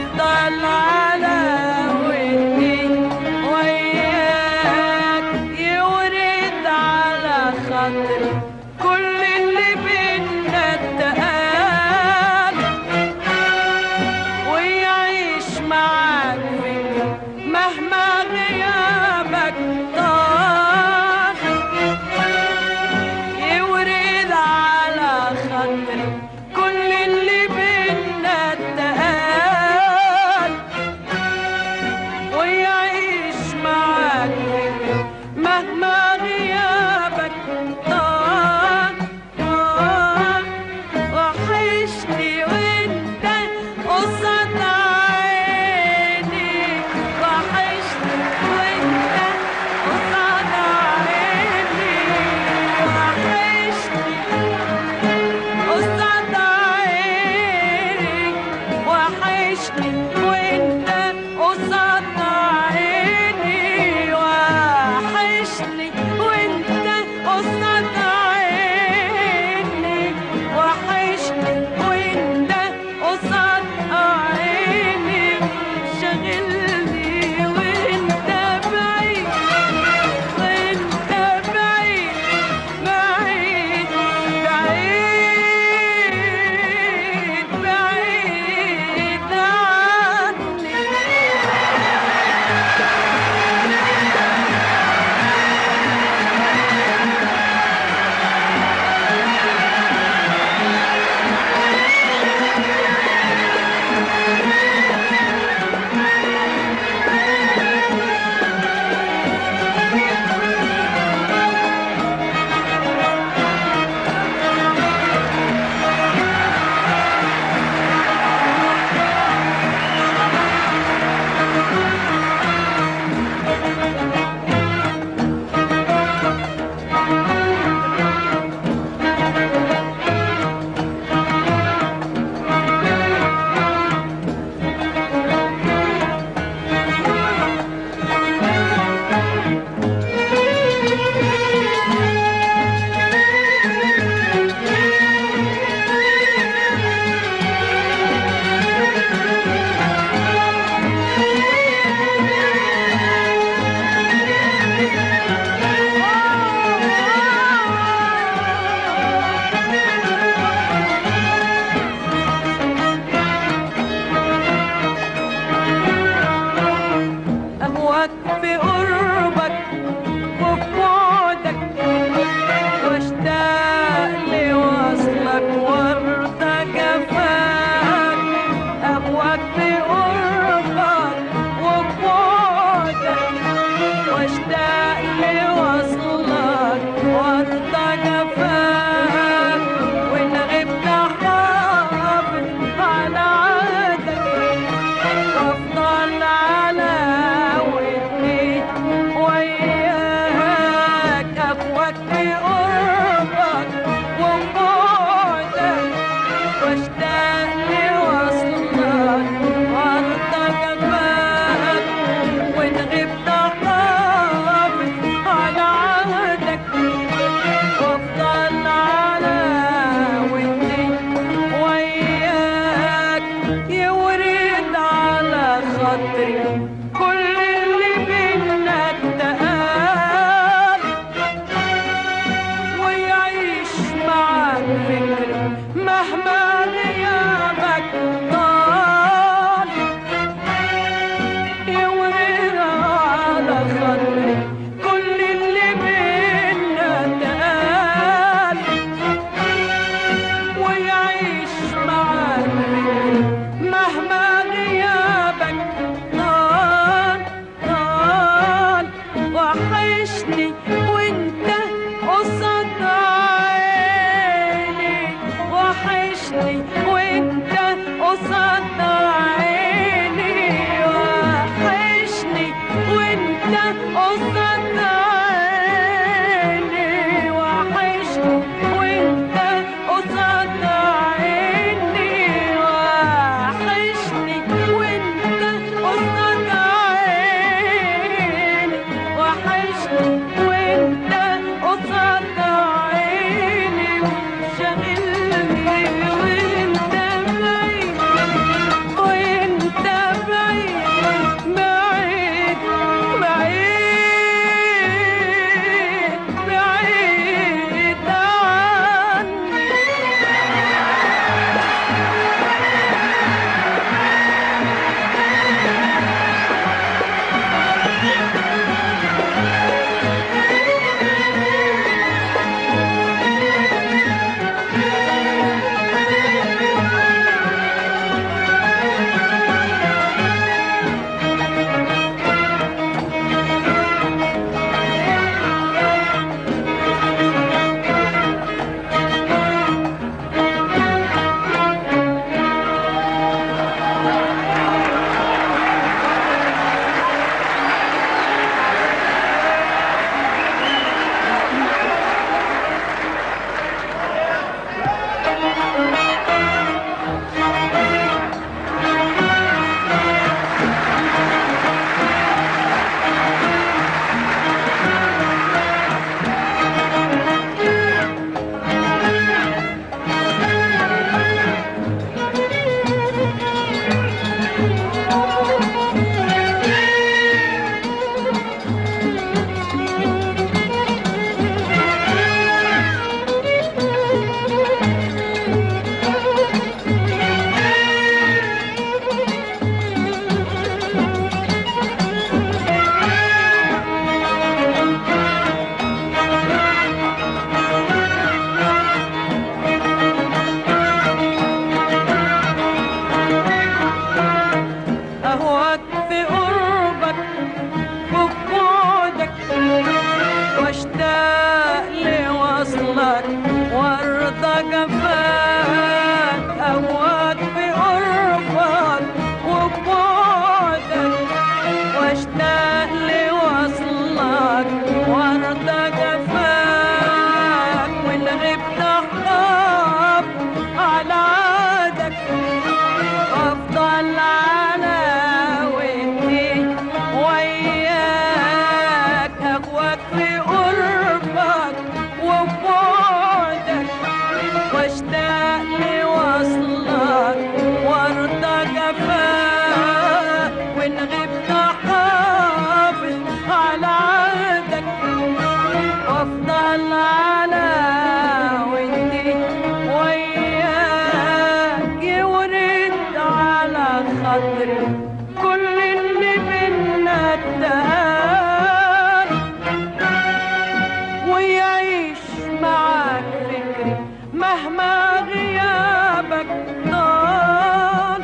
Speaker 1: وحشني وانت قصاد عيني وحشني وانت قصاد عيني وحشني وانت قصاد عيني وحشني وانت قصاد عيني وحشني وانت قصاد عيني وشاغلني وانت بعيد وانت بعيد بعيد بعيد بعيد عني أهواك في قربك وبعدك واشتاق لوصلك وارضى جفاك أهواك في قربك وبعدك واشتاق لوصلك وارضى جفاك وإن غبت أخاف على عادك افضل على ودي وياك هواك في قربك وبعدك واشتاق لوصلك وارضى جفاك وان غبت حافظ على عهدك وافضل على ودي وياك ورد على خاطري كل اللي بينا اتقال ويعيش معاك فكري مهما غيابك طال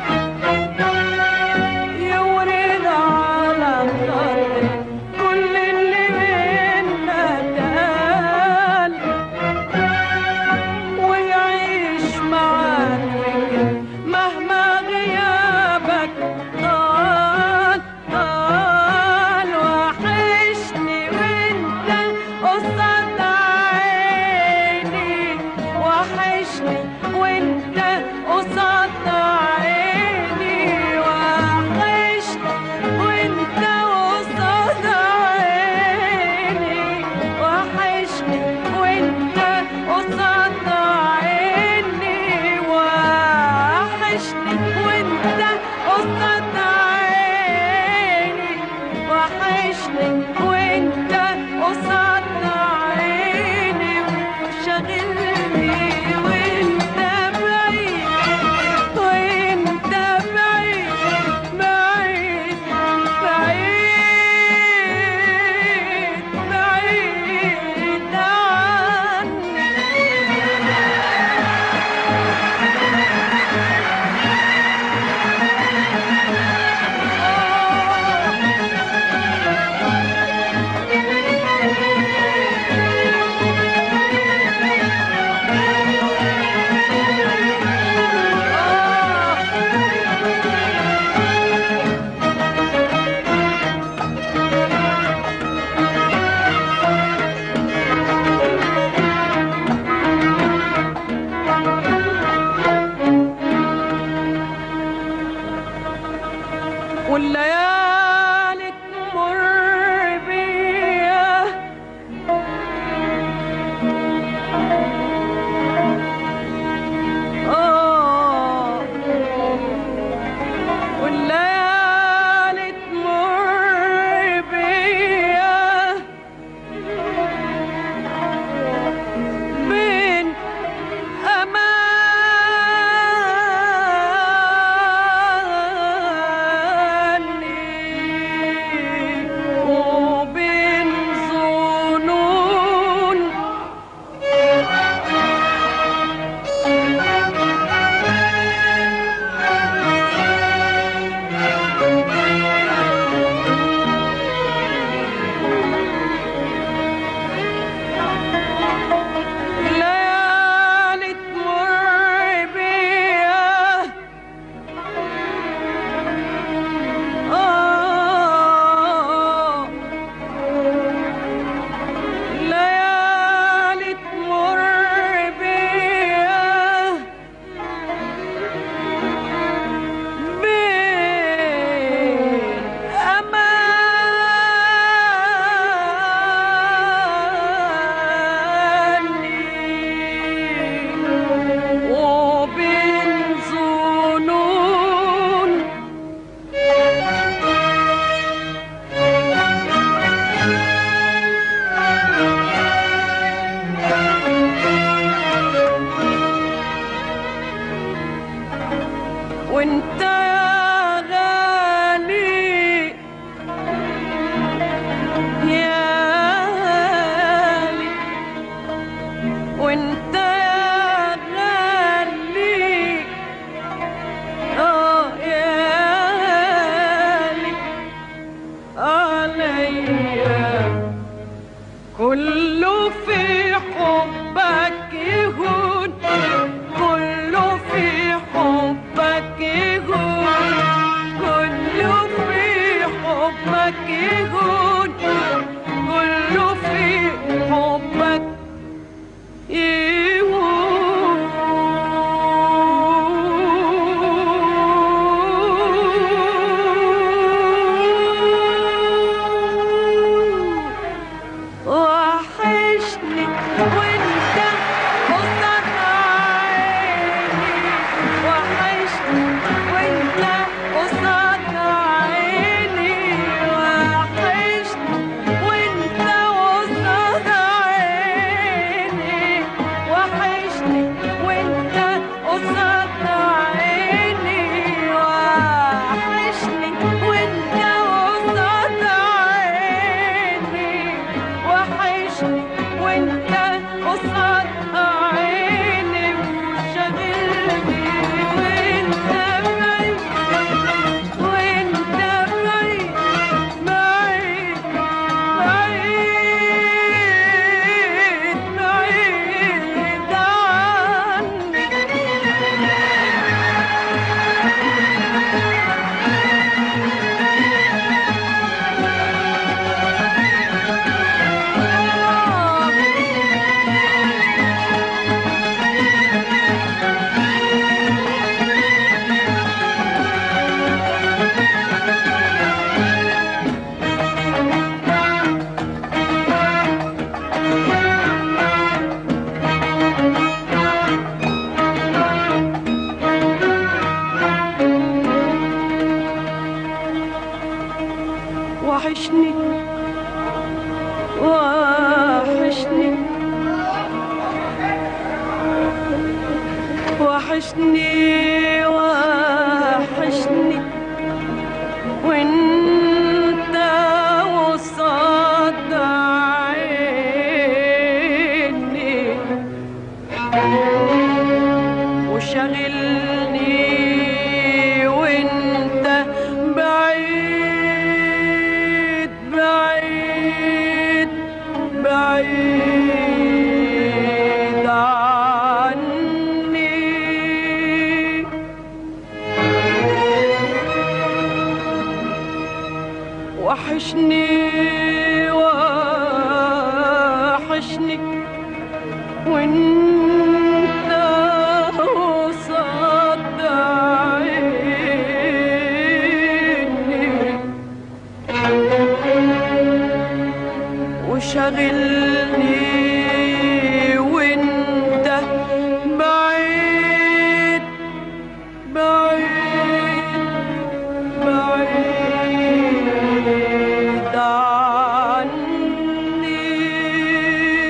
Speaker 1: يورد على خاطري كل اللي بينا اتقال ويعيش معاك فكري مهما غيابك طال طال وحشني وانت قصاد عيني وحشني وانت قصاد عيني وحشني وانت قصاد عيني وحشني وانت قصاد عيني وحشني وانت قصاد عيني وحشني وانت قصاد عيني وشاغلني وانت وانت يا غالي يا غالي وانت يا غالي اه يا غالي عليا كله في حبك يهون كله في حبك يهون كله في حبك يهون كله في حبك يهون وحشني وانت قصاد عيني وحشني وانت قصاد عيني وحشني وانت قصاد عيني وحشني وانت قصاد عيني وحشني وانت قصاد عيني وحشني وانت قصاد عيني وشغلني وانت بعيد وانت بعيد بعيد بعيد بعيد عني وحشني وحشني وحشني وحشني وانت وصاد عيني وشغلني وانت بعيد بعيد بعيد عني وحشني وحشني وانت قصاد عيني وشغلني وانت بعيد بعيد بعيد عني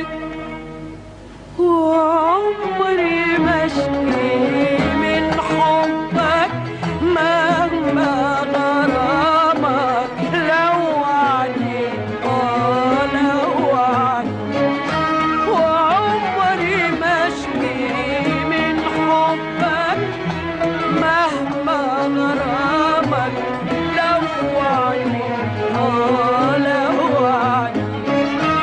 Speaker 1: وعمري مشكي من حبك مهما غرامك لو عني اه لو عني وعمري مشكي من حبك مهما غرامك لو عني اه لو عني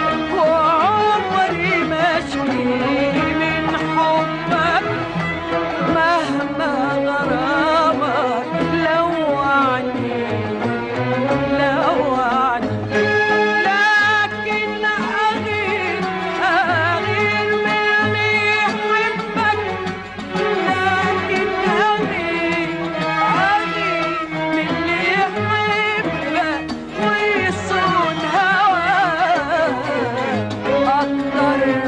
Speaker 1: وعمري مشكي من حبك مهما غرامك لو عني لو عني لكن أغير أغير من اللي يحبك لكن أغير أغير من اللي يحبك ويصون هواك أكتر